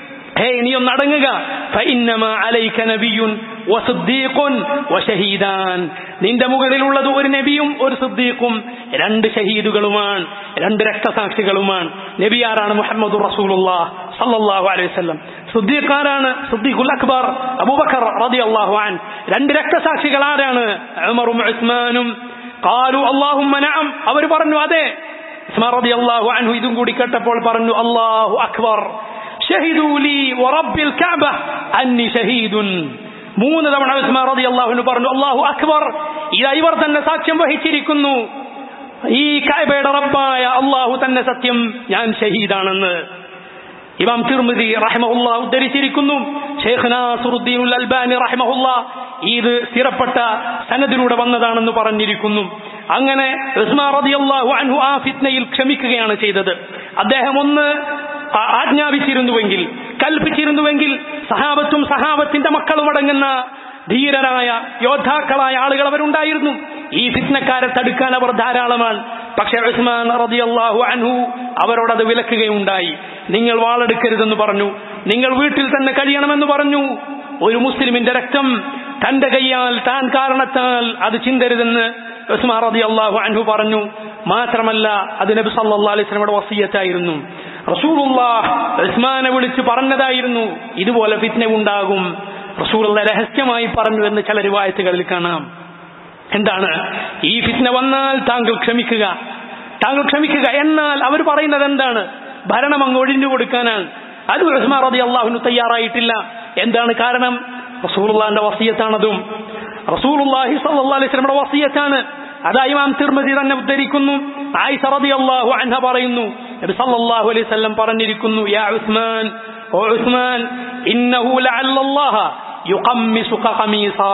ഹേ നീ ഒന്ന് അടങ്ങുക ഫഇന്നമാ അലൈക നബിയുൻ വസിദ്ദീഖുൻ വശഹീദാൻ നിന്റെ മുകളിലുള്ളത് ഒരു നബിയും ഒരു സിദ്ദീഖും രണ്ട് ഷഹീദുകളുമാണ് രണ്ട് രക്തസാക്ഷികളുമാണ് നബി ആരാണ് മുഹമ്മദ് റസൂലുള്ളാഹ് സല്ലല്ലാഹു അലൈഹി വസല്ലം സിദ്ദീഖ് ആരാണ് സിദ്ദീഖുൽ അക്ബർ അബൂബക്കർ റളിയല്ലാഹു അൻ രണ്ട് രക്തസാക്ഷികൾ ആരാണ് ഉമറും ഉസ്മാനും ഖാലു അല്ലാഹുമ്മ നഅം അവർ പറഞ്ഞു അതെ ഉസ്മാൻ റളിയല്ലാഹു അൻഹു ഇതും കൂടി കേട്ടപ്പോൾ പറഞ്ഞു അല്ലാഹു അക്ബർ ഷഹിദു ലി വറബ്ബിൽ കഅബ അന്നി ഷഹീദുൻ മൂന്ന് തവണ ഉസ്മാൻ റളിയല്ലാഹു പറഞ്ഞു അല്ലാഹു അക്ബർ ഇതാ ഇവർ തന്നെ സാക്ഷ്യം വഹിച്ചിരിക്കുന്നു ഈ കഅബയുടെ റബ്ബായ അല്ലാഹു തന്നെ സത്യം ഞാൻ ഷഹീദാണെന്ന് ഇമാം തിർമിദി റഹ്മഹുല്ല ഉദ്ധരിച്ചിരിക്കുന്നു ഷെയ്ഖ് നാസുറുദ്ദീൻ അൽബാനി റഹ്മഹുല്ല ഇത് സ്ഥിരപ്പെട്ട സനദിലൂടെ വന്നതാണെന്ന് പറഞ്ഞിരിക്കുന്നു അങ്ങനെ ഉസ്മാൻ റളിയല്ലാഹു അൻഹു ആ ഫിത്നയിൽ ക്ഷമിക്കുകയാണ് ചെയ്തത് അദ്ദേഹം ഒന്ന് ആജ്ഞാപിച്ചിരുന്നുവെങ്കിൽ കൽപ്പിച്ചിരുന്നുവെങ്കിൽ സഹാബത്തും സഹാബത്തിന്റെ മക്കളും അടങ്ങുന്ന ധീരരായ യോദ്ധാക്കളായ ആളുകൾ അവരുണ്ടായിരുന്നു ഈ ഫിത്നക്കാരെ തടുക്കാൻ അവർ ധാരാളമാണ് പക്ഷെ ഉസ്മാൻ റളിയല്ലാഹു അൻഹു അവരോടത് വിലക്കുകയുണ്ടായി നിങ്ങൾ വാളെടുക്കരുതെന്ന് പറഞ്ഞു നിങ്ങൾ വീട്ടിൽ തന്നെ കഴിയണമെന്ന് പറഞ്ഞു ഒരു മുസ്ലിമിന്റെ രക്തം തന്റെ കൈയാൽ താൻ കാരണത്താൽ അത് ചിന്തരുതെന്ന് ഉസ്മാൻ റളിയല്ലാഹു അൻഹു പറഞ്ഞു മാത്രമല്ല അത് നബി സല്ലല്ലാഹു അലൈഹി വസല്ലമയുടെ വസിയത്തായിരുന്നു റസൂലുള്ളാഹ് ഉസ്മാനെ വിളിച്ച് പറഞ്ഞതായിരുന്നു ഇതുപോലെ ഫിത്ന ഉണ്ടാകും റസൂലുള്ള രഹസ്യമായി പറഞ്ഞു എന്ന് ചില റിവായത്തുകളിൽ കാണാം എന്താണ് ഈ ഫിത്ന വന്നാൽ താങ്കൾ ക്ഷമിക്കുക താങ്കൾ ക്ഷമിക്കുക എന്നാൽ അവർ പറയുന്നത് എന്താണ് ഭരണം അങ്ങ് ഒഴിഞ്ഞു കൊടുക്കാനാണ് അത് ഉസ്മാൻ റതി അള്ളാഹുന് തയ്യാറായിട്ടില്ല എന്താണ് കാരണം റസൂലുള്ളാന്റെ വസിയത്താണതും റസൂലുള്ളാഹി സ്വല്ലല്ലാഹു അലൈഹി വസല്ലമയുടെ വസിയത്താണ് അതാ ഇമാം തിർമതി തന്നെ ഉദ്ധരിക്കുന്നു ആയിഷ റളിയല്ലാഹു അൻഹ പറയുന്നു നബി സല്ലല്ലാഹു അലൈഹി വസല്ലം പറഞ്ഞിരിക്കുന്നു യാ ഉസ്മാൻ ഓ ഉസ്മാൻ ഇന്നഹു ലഅല്ലല്ലാഹ യുഖമ്മിസുക ഖമീസാ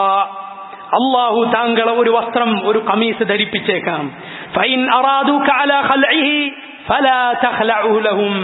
അള്ളാഹു താങ്കളെ ഒരു വസ്ത്രം ഒരു കമീസ് ധരിപ്പിച്ചേക്കാം ഫൈൻ അറാദൂക അലാ ഖൽഇഹി ഫലാ തഖ്ലഉ ലഹും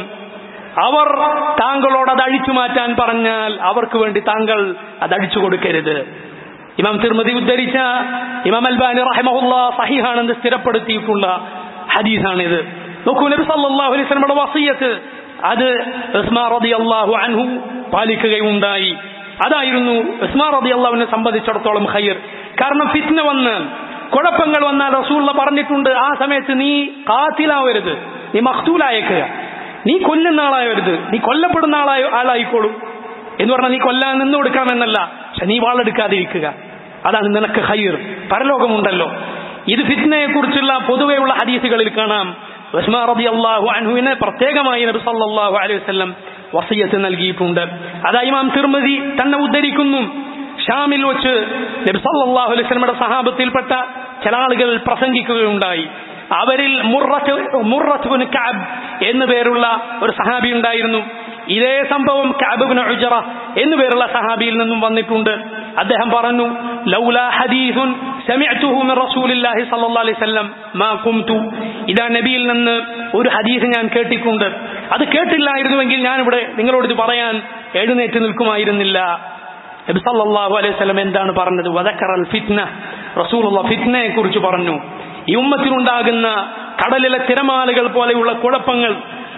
അവർ താങ്കളോട് അത് അഴിച്ചു മാറ്റാൻ പറഞ്ഞാൽ അവർക്ക് വേണ്ടി താങ്കൾ അത് അഴിച്ചു കൊടുക്കരുത് ഇമാം തിർമതി ഉദ്ധരിച്ച ഇമാം അൽബാനി റഹിമഹുല്ല സഹിഹാണെന്ന് സ്ഥിരപ്പെടുത്തിയിട്ടുള്ള ഹദീസാണിത് നോക്കൂ നബി സല്ലല്ലാഹു അലൈഹി വസല്ലമയുടെ വസിയത്ത് അത് ഉസ്മാൻ റളിയല്ലാഹു അൻഹു പാലിക്കുകയുണ്ടായി അതായിരുന്നു ഉസ്മാൻ റളിയല്ലാഹുവിനെ സംബന്ധിച്ചിടത്തോളം ഖൈർ കാരണം ഫിത്ന വന്ന് കുഴപ്പങ്ങൾ വന്നാൽ റസൂള്ള പറഞ്ഞിട്ടുണ്ട് ആ സമയത്ത് നീ കാത്തിലാവരുത് നീ മഖ്തൂലായേക്കുക നീ കൊല്ലുന്ന ആളായരുത് നീ കൊല്ലപ്പെടുന്ന ആളായ ആളായിക്കോളും എന്ന് പറഞ്ഞാൽ നീ കൊല്ലാൻ നിന്ന് കൊടുക്കണമെന്നല്ല പക്ഷെ നീ വാളെടുക്കാതിരിക്കുക അതാണ് നിനക്ക് ഹൈർ പരലോകമുണ്ടല്ലോ ഇത് ഫിത്നയെ കുറിച്ചുള്ള പൊതുവെയുള്ള ഹദീസുകളിൽ കാണാം ഉസ്മാൻ റബി അള്ളാഹു അൻഹുവിനെ പ്രത്യേകമായി നബി സല്ലല്ലാഹു അലൈഹി വസല്ലം വസിയത്ത് നൽകിയിട്ടുണ്ട് അതാ ഇമാം തിർമതി തന്നെ ഉദ്ധരിക്കുന്നു ഷാമിൽ വെച്ച് നബി സല്ലല്ലാഹു അലൈഹി വസല്ലമയുടെ സഹാബത്തിൽപ്പെട്ട ചില ആളുകൾ പ്രസംഗിക്കുകയുണ്ടായി അവരിൽ മുറത്ത് മുറത്ത് ബിൻ കഅബ് എന്നു പേരുള്ള ഒരു സഹാബി ഉണ്ടായിരുന്നു ഇതേ സംഭവം കഅബിന് ഉജറ എന്നു പേരുള്ള സഹാബിയിൽ നിന്നും വന്നിട്ടുണ്ട് അദ്ദേഹം പറഞ്ഞു ലൗല ഹദീസുൻ സമിഅ്തുഹു മിൻ റസൂലില്ലാഹി സ്വല്ലല്ലാഹു അലൈഹി വസല്ലം മാ കുംതു ഇതാ നബിയിൽ നിന്ന് ഒരു ഹദീസ് ഞാൻ കേട്ടിട്ടുണ്ട് അത് കേട്ടില്ലായിരുന്നുവെങ്കിൽ ഞാൻ ഇവിടെ നിങ്ങളോട് ഇത് പറയാൻ എഴുന്നേറ്റ് നിൽക്കുമായിരുന്നില്ല നബി സല്ലല്ലാഹു അലൈഹി വസല്ലം എന്താണ് പറഞ്ഞത് വദക്കറൽ ഫിത്ന റസൂലുള്ള ഫിത്നയെ കുറിച്ച് പറഞ്ഞു ഈ ഉമ്മത്തിനുണ്ടാകുന്ന കടലിലെ തിരമാലകൾ പോലെയുള്ള കുഴപ്പങ്ങൾ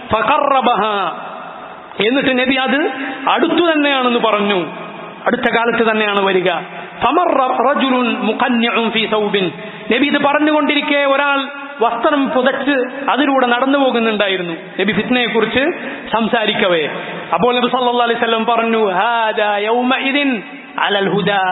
ഫഖറബഹ എന്നിട്ട് നബി അത് അടുത്തു തന്നെയാണെന്ന് പറഞ്ഞു അടുത്ത കാലത്ത് തന്നെയാണ് വരിക ഫമറ റജുലുൻ മുഖന്യഉൻ ഫീ സൗബിൻ നബി ഇത് പറഞ്ഞുകൊണ്ടിരിക്കെ ഒരാൾ വസ്ത്രം പുതച്ച് അതിലൂടെ നടന്നു പോകുന്നുണ്ടായിരുന്നു നബി ഫിത്നയെ കുറിച്ച് സംസാരിക്കവേ അപ്പോൾ നബി സല്ലല്ലാഹു അലൈഹി വസല്ലം പറഞ്ഞു ഹാദാ യൗമഇദിൻ അലൽ ഹുദാ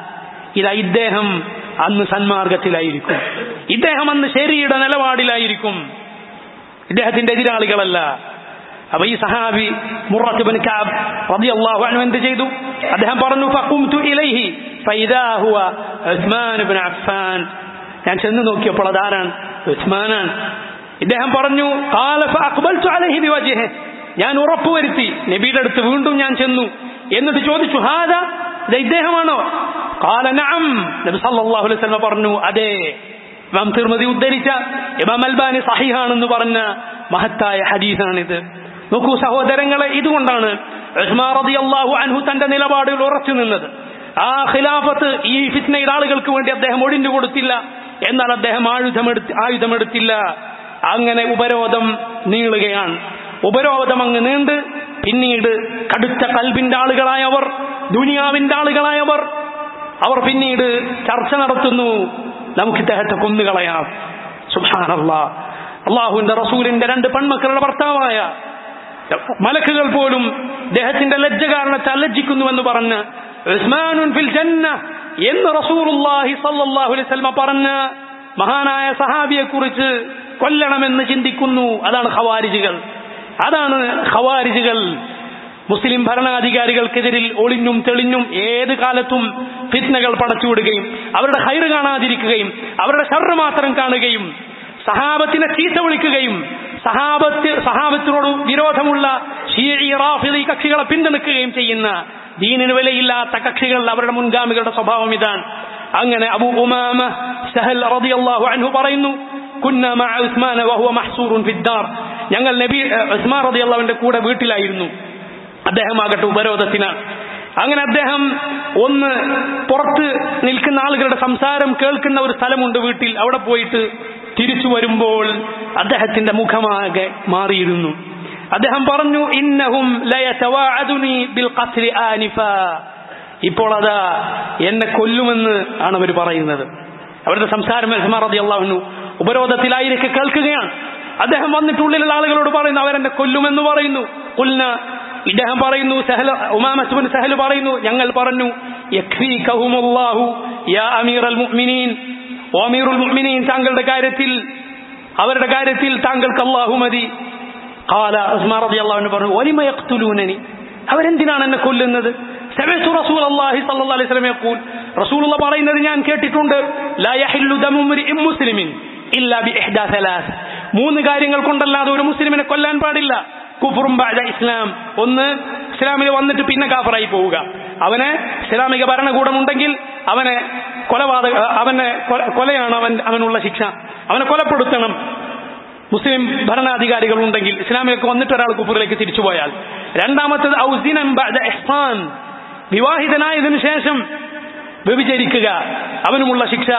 ഇതാ ഇദ്ദേഹം അന്ന് സന്മാർഗത്തിലായിരിക്കും ഇദ്ദേഹം അന്ന് ശരിയുടെ നിലപാടിലായിരിക്കും ഇദ്ദേഹത്തിന്റെ എതിരാളികളല്ല അപ്പൊ ഈ സഹാബി മുറത്ത് ബിൻ കഅബ് റളിയല്ലാഹു അൻഹു എന്ത് ചെയ്തു അദ്ദേഹം പറഞ്ഞു ഫഖുംതു ഇലൈഹി ഫൈദാ ഹുവ ഉസ്മാൻ ഇബ്നു അഫ്ഫാൻ ഞാൻ ചെന്ന് നോക്കിയപ്പോൾ അതാരാണ് ഉസ്മാനാണ് ഇദ്ദേഹം പറഞ്ഞു ഖാല ഫഅഖ്ബൽതു അലൈഹി ബിവജ്ഹിഹി ഞാൻ ഉറപ്പുവരുത്തി നബിയുടെ അടുത്ത് വീണ്ടും ഞാൻ ചെന്നു എന്നിട്ട് ചോദിച്ചു ഹാദ ഇത് ഇദ്ദേഹമാണോ ഖാല നഅം നബി സല്ലല്ലാഹു അലൈഹി വസല്ലം പറഞ്ഞു അതെ ഇമാം തിർമതി ഉദ്ധരിച്ച ഇമാം അൽബാനി സഹിഹാണെന്ന് പറഞ്ഞ മഹത്തായ ഹദീസാണിത് നോക്കൂ സഹോദരങ്ങളെ ഇതുകൊണ്ടാണ് ഉസ്മാൻ റളിയല്ലാഹു അൻഹു തന്റെ നിലപാടിൽ ഉറച്ചു നിന്നത് ആ ഖിലാഫത്ത് ഈ ഫിത്നയുടെ ആളുകൾക്ക് വേണ്ടി അദ്ദേഹം ഒഴിഞ്ഞു കൊടുത്തില്ല എന്നാൽ അദ്ദേഹം ആയുധമെടുത്ത് ആയുധമെടുത്തില്ല അങ്ങനെ ഉപരോധം നീളുകയാണ് ഉപരോധം അങ്ങ് നീണ്ട് പിന്നീട് കടുത്ത കൽബിന്റെ ആളുകളായവർ ദുനിയാവിന്റെ ആളുകളായവർ അവർ പിന്നീട് ചർച്ച നടത്തുന്നു നമുക്ക് ഇദ്ദേഹത്തെ കൊന്നുകളയാം സുഹാനല്ല അള്ളാഹുവിന്റെ റസൂലിന്റെ രണ്ട് പെൺമക്കളുടെ ഭർത്താവായ മലക്കുകൾ പോലും ഇദ്ദേഹത്തിന്റെ ലജ്ജ കാരണത്താൽ ലജ്ജിക്കുന്നുവെന്ന് പറഞ്ഞ് ഉസ്മാനുൻ ഫിൽ ജന്ന എന്ന് റസൂലുള്ളാഹി സല്ലല്ലാഹു അലൈഹി വസല്ലം പറഞ്ഞ മഹാനായ സഹാബിയെ കുറിച്ച് കൊല്ലണമെന്ന് ചിന്തിക്കുന്നു അതാണ് ഖവാരിജികൾ അതാണ് ഖവാരിജികൾ മുസ്ലിം ഭരണാധികാരികൾക്കെതിരിൽ ഒളിഞ്ഞും തെളിഞ്ഞും ഏത് കാലത്തും ഫിത്നകൾ പടച്ചുവിടുകയും അവരുടെ ഹൈറ് കാണാതിരിക്കുകയും അവരുടെ ഷർറ് മാത്രം കാണുകയും സഹാബത്തിനെ ചീത്ത വിളിക്കുകയും സഹാബത്ത് സഹാബത്തിനോട് വിരോധമുള്ള ഷീഇ റാഫിദി കക്ഷികളെ പിന്തുണക്കുകയും ചെയ്യുന്ന ദീനിന് വിലയില്ലാത്ത കക്ഷികൾ അവരുടെ മുൻഗാമികളുടെ സ്വഭാവം ഇതാണ് അങ്ങനെ അബു ഉമാമ സഹൽ റളിയല്ലാഹു അൻഹു പറയുന്നു കുന്ന മഅ ഉസ്മാന വഹുവ മഹ്സൂറുൻ ഫിദ്ദാർ ഞങ്ങൾ നബി ഉസ്മാൻ റളിയല്ലാഹുവിന്റെ കൂടെ വീട്ടിലായിരുന്നു അദ്ദേഹമാകട്ടെ ഉപരോധത്തിനാണ് അങ്ങനെ അദ്ദേഹം ഒന്ന് പുറത്ത് നിൽക്കുന്ന ആളുകളുടെ സംസാരം കേൾക്കുന്ന ഒരു സ്ഥലമുണ്ട് വീട്ടിൽ അവിടെ പോയിട്ട് തിരിച്ചു വരുമ്പോൾ അദ്ദേഹത്തിന്റെ മുഖമാകെ മാറിയിരുന്നു അദ്ദേഹം പറഞ്ഞു ഇന്നഹും ലയതവാഅദുനി ബിൽ ഖത്ലി ആനിഫ ഇപ്പോൾ അതാ എന്നെ കൊല്ലുമെന്ന് ആണ് അവർ പറയുന്നത് അവരുടെ സംസാരം റളിയല്ലാഹു ഉപരോധത്തിലായിരിക്കെ കേൾക്കുകയാണ് അദ്ദേഹം വന്നിട്ട് ഉള്ളിലുള്ള ആളുകളോട് പറയുന്നു അവരെന്നെ കൊല്ലുമെന്ന് പറയുന്നു കൊല്ല ഇദ്ദേഹം പറയുന്നു സഹല ഉമാമസുബിൻ സഹൽ പറയുന്നു ഞങ്ങൾ പറഞ്ഞു യഖ്ഫീകഹുമുല്ലാഹു യാ അമീറൽ മുഅ്മിനീൻ ഓ അമീറുൽ മുഅ്മിനീൻ താങ്കളുടെ കാര്യത്തിൽ അവരുടെ കാര്യത്തിൽ താങ്കൾക്ക് അല്ലാഹു മതി ഖാല ഉസ്മാൻ റളിയല്ലാഹു അൻഹു പറഞ്ഞു വലിമ യഖ്തുലൂനനി അവരെന്തിനാണ് എന്നെ കൊല്ലുന്നത് സമയത്തു റസൂൽ അള്ളാഹി സല്ലല്ലാഹു അലൈഹി വസല്ലം യഖൂൽ റസൂലുള്ള പറയുന്നത് ഞാൻ കേട്ടിട്ടുണ്ട് ലാ യഹില്ലു ദമു ഇമ്രിഇൻ മുസ്ലിമിൻ ഇല്ലാ ബി ഇഹ്ദാ സലാസ് മൂന്ന് കാര്യങ്ങൾ കൊണ്ടല്ലാതെ ഒരു മുസ്ലിമിനെ കൊല്ലാൻ പാടില്ല കുഫറും ബഅദ ഇസ്ലാം ഒന്ന് ഇസ്ലാമിൽ വന്നിട്ട് പിന്നെ കാഫറായി പോവുക അവന് ഇസ്ലാമിക ഭരണകൂടമുണ്ടെങ്കിൽ അവനെ കൊലപാതക അവനെ കൊല- കൊലയാണ് അവൻ അവനുള്ള ശിക്ഷ അവനെ കൊലപ്പെടുത്തണം മുസ്ലിം ഭരണാധികാരികൾ ഉണ്ടെങ്കിൽ ഇസ്ലാമിലേക്ക് വന്നിട്ട് ഒരാൾ കുഫറിലേക്ക് തിരിച്ചുപോയാൽ രണ്ടാമത്തത് ഔസിനം ബഅദ ഇഹ്സാൻ വിവാഹിതനായതിനു ശേഷം വ്യഭിചരിക്കുക അവനുമുള്ള ശിക്ഷ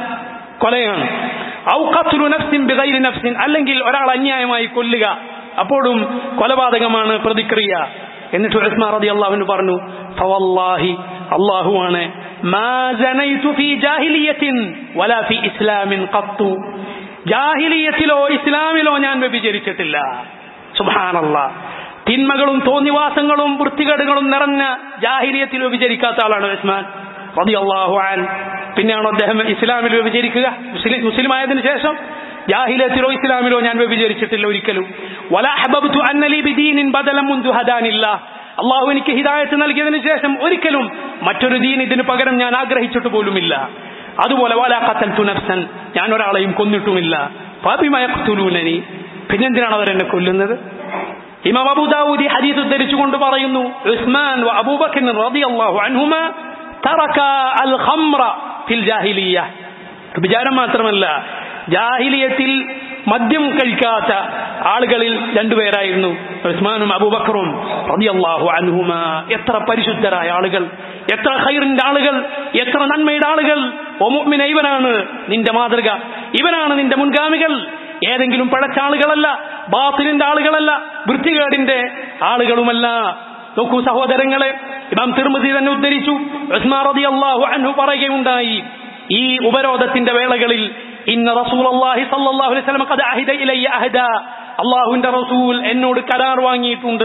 കൊലയാണ് ഔ ഖത്ലു നഫ്സിൻ ബിഗൈരി നഫ്സിൻ അല്ലെങ്കിൽ ഒരാൾ അന്യായമായി കൊല്ലുക അപ്പോഴും കൊലപാതകമാണ് പ്രതിക്രിയ എന്നിട്ട് ഉസ്മാൻ റളിയല്ലാഹു അൻഹു പറഞ്ഞു ഫവല്ലാഹി അല്ലാഹുവാണ് മാ ജനൈതു ഫീ ജാഹിലിയത്തിൻ വലാ ഫീ ഇസ്ലാമിൻ ഖത്തു ജാഹിലിയത്തിലോ ഇസ്ലാമിലോ ഞാൻ വ്യഭിചരിച്ചിട്ടില്ല സുബ്ഹാനല്ലാ തിന്മകളും തോന്നിവാസങ്ങളും വൃത്തികേടുകളും നിറഞ്ഞ ജാഹിലിയത്തിൽ വ്യഭിചരിക്കാത്ത ആളാണ് ഉസ്മാൻ റളിയല്ലാഹു അൻ പിന്നെയാണോ അദ്ദേഹം ഇസ്ലാമിൽ വ്യഭിചരിക്കുക മുസ്ലിം മുസ്ലിം ആയതിനു ശേഷം ജാഹിലത്തിലോ ഇസ്ലാമിലോ ഞാൻ വ്യഭിചരിച്ചിട്ടില്ല ഒരിക്കലും വലാ ഹബബ്തു അന്നലി ബിദീനിൻ ബദലം മുൻദു ഹദാനില്ല അള്ളാഹു എനിക്ക് ഹിദായത്ത് നൽകിയതിനു ശേഷം ഒരിക്കലും മറ്റൊരു ദീൻ ഇതിന് പകരം ഞാൻ ആഗ്രഹിച്ചിട്ട് പോലുമില്ല അതുപോലെ വലാ ഖത്തൽതു നഫ്സൻ ഞാൻ ഒരാളെയും കൊന്നിട്ടുമില്ല ഫബിമ യഖ്തുലൂനനി പിന്നെന്തിനാണ് അവർ എന്നെ കൊല്ലുന്നത് ഇമാം അബൂദാവൂദി ഹദീസ് ഉദ്ധരിച്ചുകൊണ്ട് പറയുന്നു ഉസ്മാൻ വ അബൂബക്കർ റളിയല്ലാഹു അൻഹുമ തറക അൽ ഖംറ ഫിൽ ജാഹിലിയ്യ വിചാരം മാത്രമല്ല ജാഹിലിയത്തിൽ മദ്യം കഴിക്കാത്ത ആളുകളിൽ രണ്ടുപേരായിരുന്നു ഉസ്മാനും അബൂബക്കറും റളിയല്ലാഹു അൻഹുമ എത്ര പരിശുദ്ധരായ ആളുകൾ എത്ര ഖൈറിന്റെ ആളുകൾ എത്ര നന്മയുടെ ആളുകൾ ഓ മുഅ്മിന ഇവനാണ് നിന്റെ മാതൃക ഇവനാണ് നിന്റെ മുൻഗാമികൾ ഏതെങ്കിലും പഴച്ച ആളുകളല്ല ബാത്തിലിന്റെ ആളുകളല്ല വൃത്തികേടിന്റെ ആളുകളുമല്ല നോക്കൂ സഹോദരങ്ങളെ ഇമാം തിർമതി തന്നെ ഉദ്ധരിച്ചു ഉസ്മാൻ റളിയല്ലാഹു അൻഹു പറയുകയുണ്ടായി ഈ ഉപരോധത്തിന്റെ വേളകളിൽ ഇന്ന റസൂലുള്ളാഹി സ്വല്ലല്ലാഹു അലൈഹി വസല്ലം ഖദ അഹിദ ഇലയ്യ അഹദ അല്ലാഹുവിന്റെ റസൂൽ എന്നോട് കരാർ വാങ്ങിയിട്ടുണ്ട്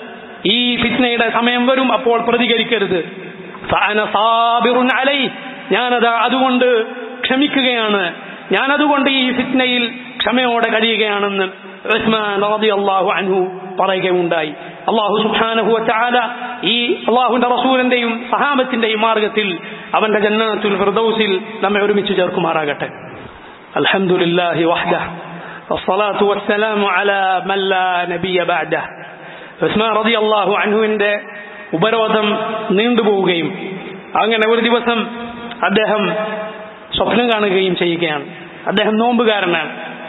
ഈ ഫിത്നയുടെ സമയം വരും അപ്പോൾ പ്രതികരിക്കരുത് ഫഅന സാബിറുൻ അലൈഹി ഞാനത് അതുകൊണ്ട് ക്ഷമിക്കുകയാണ് ഞാൻ അതുകൊണ്ട് ഈ ഫിത്നയിൽ ക്ഷമയോടെ കഴിയുകയാണെന്ന് ഉസ്മാൻ റളിയല്ലാഹു അൻഹു പറയുകയുണ്ടായി അള്ളാഹു സുബ്ഹാനഹു വതആല ഈ അള്ളാഹുവിന്റെ റസൂലിന്റെയും സഹാബത്തിന്റെയും മാർഗത്തിൽ അവന്റെ ജന്നാത്തുൽ ഫിർദൗസിൽ നമ്മെ ഒരുമിച്ച് ചേർക്കുമാറാകട്ടെ അൽഹംദുലില്ലാഹി വഹ്ദഹ വസ്സലാത്തു വസ്സലാമു അലാ മൻ ലാ നബിയ ബഅദഹ ഉസ്മാൻ റളിയല്ലാഹു അൻഹുവിന്റെ ഉപരോധം നീണ്ടുപോവുകയും അങ്ങനെ ഒരു ദിവസം അദ്ദേഹം സ്വപ്നം കാണുകയും ചെയ്യുകയാണ് അദ്ദേഹം നോമ്പുകാരനാണ്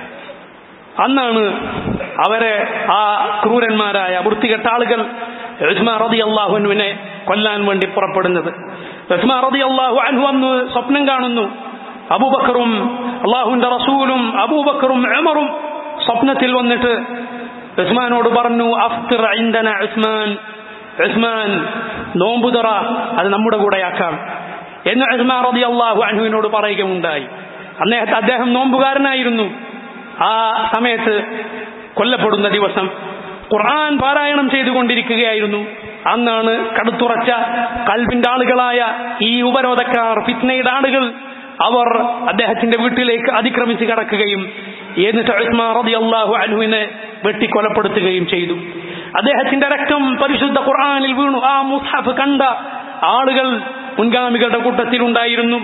അന്നാണ് അവരെ ആ ക്രൂരന്മാരായ വൃത്തികെട്ട ആളുകൾ ഉസ്മാൻ റതി അള്ളാഹുവിനെ കൊല്ലാൻ വേണ്ടി പുറപ്പെടുന്നത് ഉസ്മാൻ റതി അള്ളാഹു അൻഹു അന്ന് സ്വപ്നം കാണുന്നു അബൂബക്കറും അള്ളാഹുവിന്റെ റസൂലും അബൂബക്കറും ഉമറും സ്വപ്നത്തിൽ വന്നിട്ട് ഉസ്മാനോട് പറഞ്ഞു അഫ്തിർ ഇൻദന ഉസ്മാൻ ഉസ്മാൻ നോമ്പുതറ അത് നമ്മുടെ കൂടെയാക്കാം എന്ന് ഉസ്മാൻ റതി അള്ളാഹു അൻഹുവിനോട് പറയുകയുണ്ടായി അന്നേഹത്തെ അദ്ദേഹം നോമ്പുകാരനായിരുന്നു ആ സമയത്ത് കൊല്ലപ്പെടുന്ന ദിവസം ഖുർആൻ പാരായണം ചെയ്തുകൊണ്ടിരിക്കുകയായിരുന്നു അന്നാണ് കടുത്തുറച്ച കൽവിന്റെ ആളുകളായ ഈ ഉപരോധക്കാർ ഫിത്നയുടെ ആളുകൾ അവർ അദ്ദേഹത്തിന്റെ വീട്ടിലേക്ക് അതിക്രമിച്ച് കടക്കുകയും എന്നിട്ട് ഉസ്മാൻ റളിയല്ലാഹു അൻഹുവിനെ വെട്ടിക്കൊലപ്പെടുത്തുകയും ചെയ്തു അദ്ദേഹത്തിന്റെ രക്തം പരിശുദ്ധ ഖുർആനിൽ വീണു ആ മുസ്ഹഫ് കണ്ട ആളുകൾ മുൻഗാമികളുടെ കൂട്ടത്തിൽ ഉണ്ടായിരുന്നു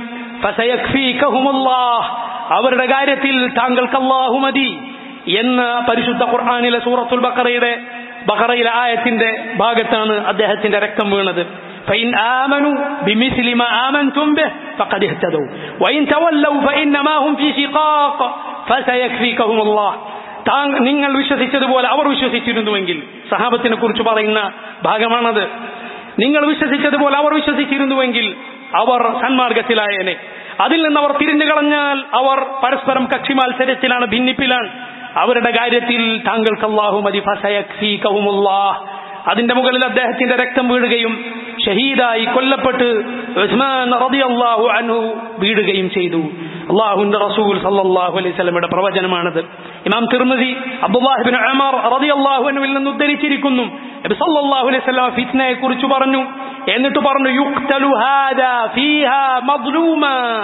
ഫസയക്ഫീകഹുമുല്ലാഹ് അവരുടെ കാര്യത്തിൽ താങ്കൾക്ക് അല്ലാഹു മതി എന്ന പരിശുദ്ധ ഖുർആനിലെ സൂറത്തുൽ ബഖറയുടെ ബഖറയിലെ ആയത്തിന്റെ ഭാഗത്താണ് അദ്ദേഹത്തിന്റെ രക്തം വീണത് فإن آمنوا بمثل ما آمنتم به فقد اهتدوا وإن تولوا فإنما هم في شقاق فسيكفيكهم الله നിങ്ങൾ വിശ്വസിച്ചതുപോലെ അവർ വിശ്വസിച്ചിരുന്നുവെങ്കിൽ സഹാബത്തിനെ കുറിച്ച് പറയുന്ന ഭാഗമാണത് നിങ്ങൾ വിശ്വസിച്ചതുപോലെ അവർ വിശ്വസിച്ചിരുന്നുവെങ്കിൽ അവർ സന്മാർഗത്തിലായേനെ അതിൽ നിന്ന് അവർ തിരിഞ്ഞു കളഞ്ഞാൽ അവർ പരസ്പരം കക്ഷി മത്സരത്തിലാണ് ഭിന്നിപ്പിലാണ് അവരുടെ കാര്യത്തിൽ താങ്കൾക്ക് അള്ളാഹു മതി ഫസയക്ഫീകഹുമുല്ലാഹ് അതിന്റെ മുകളിൽ അദ്ദേഹത്തിന്റെ രക്തം വീഴുകയും ഷഹീദായി കൊല്ലപ്പെട്ട് ഉസ്മാൻ റളിയല്ലാഹു അൻഹു വീഴുകയും ചെയ്തു അള്ളാഹുവിന്റെ റസൂൽ സല്ലല്ലാഹു അലൈഹി വസല്ലമയുടെ പ്രവചനമാണത് ഇമാം തിർമിസി അബ്ദുല്ലാഹി ഇബ്നു ഉമർ റളിയല്ലാഹു അൻഹുവിൽ നിന്ന് ഉദ്ധരിച്ചിരിക്കുന്നു നബി സല്ലല്ലാഹു അലൈഹി വസല്ലം ഫിത്നയെ കുറിച്ച് പറഞ്ഞു എന്നിട്ട് പറഞ്ഞു യുക്തലു ഹാദാ ഫീഹാ മദ്ലൂമ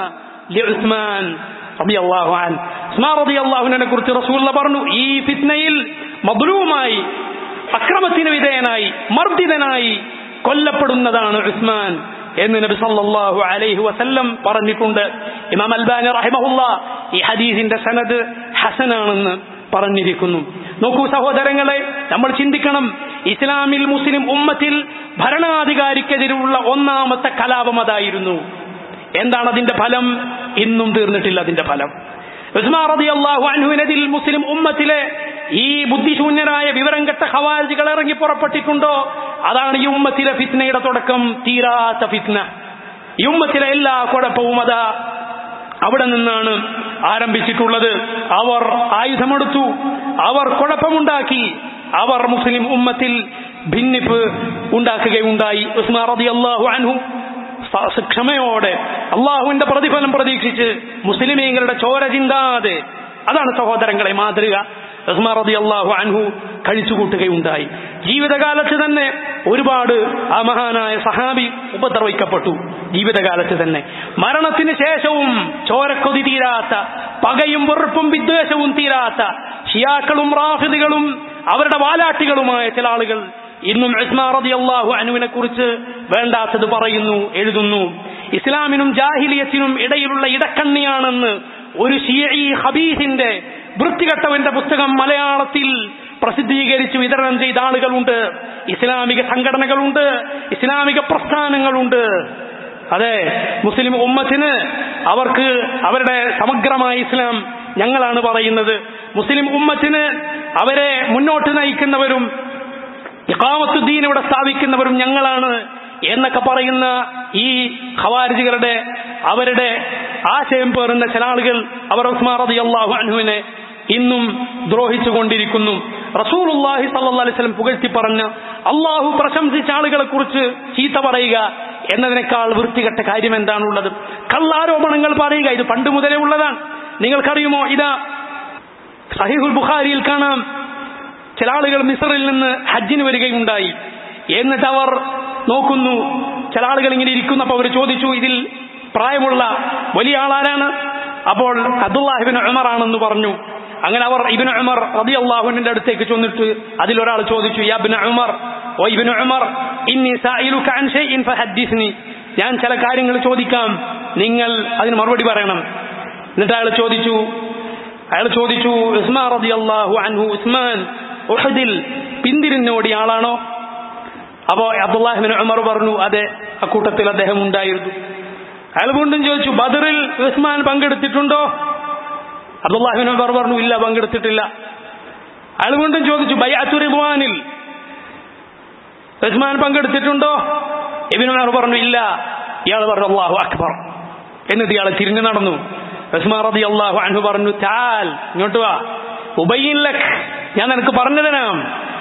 ലിഉസ്മാൻ റളിയല്ലാഹു അൻ ഉസ്മാൻ റളിയല്ലാഹുവിനെ കുറിച്ച് റസൂൽ പറഞ്ഞു ഈ ഫിത്നയിൽ മദ്ലൂമായി അക്രമത്തിന് വിധേയനായി മർദ്ദിതനായി കൊല്ലപ്പെടുന്നതാണ് ഉസ്മാൻ എന്ന് നബി സല്ലല്ലാഹു അലൈഹി വസല്ലം പറഞ്ഞിട്ടുണ്ട് ഇമാം അൽബാനി റഹിമഹുല്ല ഈ ഹദീസിന്റെ സനദ് ഹസനാണെന്ന് പറഞ്ഞിരിക്കുന്നു നോക്കൂ സഹോദരങ്ങളെ നമ്മൾ ചിന്തിക്കണം ഇസ്ലാമിൽ മുസ്ലിം ഉമ്മത്തിൽ ഭരണാധികാരിക്കെതിരുള്ള ഒന്നാമത്തെ കലാപം അതായിരുന്നു എന്താണ് അതിന്റെ ഫലം ഇന്നും തീർന്നിട്ടില്ല അതിന്റെ ഫലം ഉസ്മാൻ റളിയല്ലാഹു അൻഹുവിനെതിൽ മുസ്ലിം ഉമ്മത്തിലെ ഈ ബുദ്ധിശൂന്യരായ വിവരം കെട്ട ഖവാരിജികൾ ഇറങ്ങി പുറപ്പെട്ടിട്ടുണ്ടോ അതാണ് ഈ ഉമ്മത്തിലെ ഫിത്നയുടെ തുടക്കം തീരാത്ത ഫിത്ന ഈ ഉമ്മത്തിലെ എല്ലാ കുഴപ്പവും അതാ അവിടെ നിന്നാണ് ആരംഭിച്ചിട്ടുള്ളത് അവർ ആയുധമെടുത്തു അവർ കുഴപ്പമുണ്ടാക്കി അവർ മുസ്ലിം ഉമ്മത്തിൽ ഭിന്നിപ്പ് ഉണ്ടാക്കുകയുണ്ടായി ഉസ്മാൻ റളിയല്ലാഹു അൻഹു സ- ക്ഷമയോടെ അള്ളാഹുവിന്റെ പ്രതിഫലം പ്രതീക്ഷിച്ച് മുസ്ലിമീങ്ങളുടെ ചോര ചിന്താതെ അതാണ് സഹോദരങ്ങളെ മാതൃക ഉസ്മാൻ റളിയല്ലാഹു അൻഹു കഴിച്ചുകൂട്ടുകയുണ്ടായി ജീവിതകാലത്ത് തന്നെ ഒരുപാട് ആ മഹാനായ സഹാബി ഉപദ്രവിക്കപ്പെട്ടു ജീവിതകാലത്ത് തന്നെ മരണത്തിന് ശേഷവും ചോരക്കൊതി തീരാത്ത പകയും വെറുപ്പും വിദ്വേഷവും തീരാത്ത ഷിയാക്കളും റാഫിദുകളും അവരുടെ വാലാട്ടികളുമായ ചില ആളുകൾ ഇന്നും ഉസ്മാൻ റളിയല്ലാഹു അൻഹുവിനെ കുറിച്ച് വേണ്ടാത്തത് പറയുന്നു എഴുതുന്നു ഇസ്ലാമിനും ജാഹിലിയത്തിനും ഇടയിലുള്ള ഇടക്കണ്ണിയാണെന്ന് ഒരു ഷിയഈ ഹബീസിന്റെ വൃത്തികെട്ടവന്റെ പുസ്തകം മലയാളത്തിൽ പ്രസിദ്ധീകരിച്ച് വിതരണം ചെയ്ത ആളുകളുണ്ട് ഇസ്ലാമിക സംഘടനകളുണ്ട് ഇസ്ലാമിക പ്രസ്ഥാനങ്ങളുണ്ട് അതെ മുസ്ലിം ഉമ്മത്തിന് അവർക്ക് അവരുടെ സമഗ്രമായ ഇസ്ലാം ഞങ്ങളാണ് പറയുന്നത് മുസ്ലിം ഉമ്മത്തിന് അവരെ മുന്നോട്ട് നയിക്കുന്നവരും ഇഖാമത്തുദ്ദീൻ ഇവിടെ സ്ഥാപിക്കുന്നവരും ഞങ്ങളാണ് എന്നൊക്കെ പറയുന്ന ഈ ഖവാരിജികളുടെ അവരുടെ ആശയം പേറുന്ന ചില ആളുകൾ അവർ ഉസ്മാൻ റളിയല്ലാഹു അൻഹുവിനെ ഇന്നും ദ്രോഹിച്ചുകൊണ്ടിരിക്കുന്നു റസൂലുള്ളാഹി സല്ലല്ലാഹു അലൈഹി വസല്ലം പുകഴ്ത്തി പറഞ്ഞ അള്ളാഹു പ്രശംസിച്ച ആളുകളെ കുറിച്ച് ചീത്ത പറയുക എന്നതിനേക്കാൾ വൃത്തികെട്ട കാര്യം എന്താണുള്ളത് കള്ളാരോപണങ്ങൾ പറയുക ഇത് പണ്ട് മുതലേ ഉള്ളതാണ് നിങ്ങൾക്കറിയുമോ ഇതാ സഹിഹുൽ ബുഖാരിയിൽ കാണാം ചില ആളുകൾ മിസറിൽ നിന്ന് ഹജ്ജിന് വരികയുണ്ടായി എന്നിട്ട് അവർ നോക്കുന്നു ചില ആളുകൾ ഇങ്ങനെ ഇരിക്കുന്നപ്പോൾ അവർ ചോദിച്ചു ഇതിൽ പ്രായമുള്ള വലിയ ആളാരാണ് അപ്പോൾ അബ്ദുല്ലാഹിബിൻ ഉമർ ആണെന്ന് പറഞ്ഞു അങ്ങനെ അവർ ഇബിൻ ഉമർ റബി അള്ളാഹുവിന്റെ അടുത്തേക്ക് ചെന്നിട്ട് അതിലൊരാൾ ചോദിച്ചു യാ ഇബ്നു ഉമർ ഓ ഇബിൻ ഉമർ ഇന്നി സായിലുക അൻ ഷൈഇൻ ഫഹദ്ദിസ്നി ഞാൻ ചില കാര്യങ്ങൾ ചോദിക്കാം നിങ്ങൾ അതിന് മറുപടി പറയണം എന്നിട്ട് അയാൾ ചോദിച്ചു അയാൾ ചോദിച്ചു ഉസ്മാൻ റളിയല്ലാഹു അൻഹു ഉസ്മാൻ ഉഹദിൽ പിന്തിരിഞ്ഞോടിയ ആളാണോ അപ്പോ അബ്ദുല്ലാഹിബിൻ ഉമർ പറഞ്ഞു അതെ അക്കൂട്ടത്തിൽ അദ്ദേഹം ഉണ്ടായിരുന്നു അയാൾ വീണ്ടും ചോദിച്ചു ബദറിൽ ഉസ്മാൻ പങ്കെടുത്തിട്ടുണ്ടോ അബ്ദുല്ലാഹിബിൻ ഉമർ പറഞ്ഞു ഇല്ല പങ്കെടുത്തിട്ടില്ല അയാൾ വീണ്ടും ചോദിച്ചു ബൈഅത്തു റിദ്വാനിൽ ഉസ്മാൻ പങ്കെടുത്തിട്ടുണ്ടോ ഇബിൻ ഉമർ പറഞ്ഞു ഇല്ല ഇയാൾ പറഞ്ഞു അള്ളാഹു അക്ബർ എന്നിട്ട് ഇയാൾ തിരിഞ്ഞു നടന്നു ഉസ്മാൻ റതി അള്ളാഹു അൻഹു പറഞ്ഞു ചാൽ ഇങ്ങോട്ട് വാ ഉബയ്യിൻ ലക് ഞാൻ നിനക്ക് പറഞ്ഞു തരാം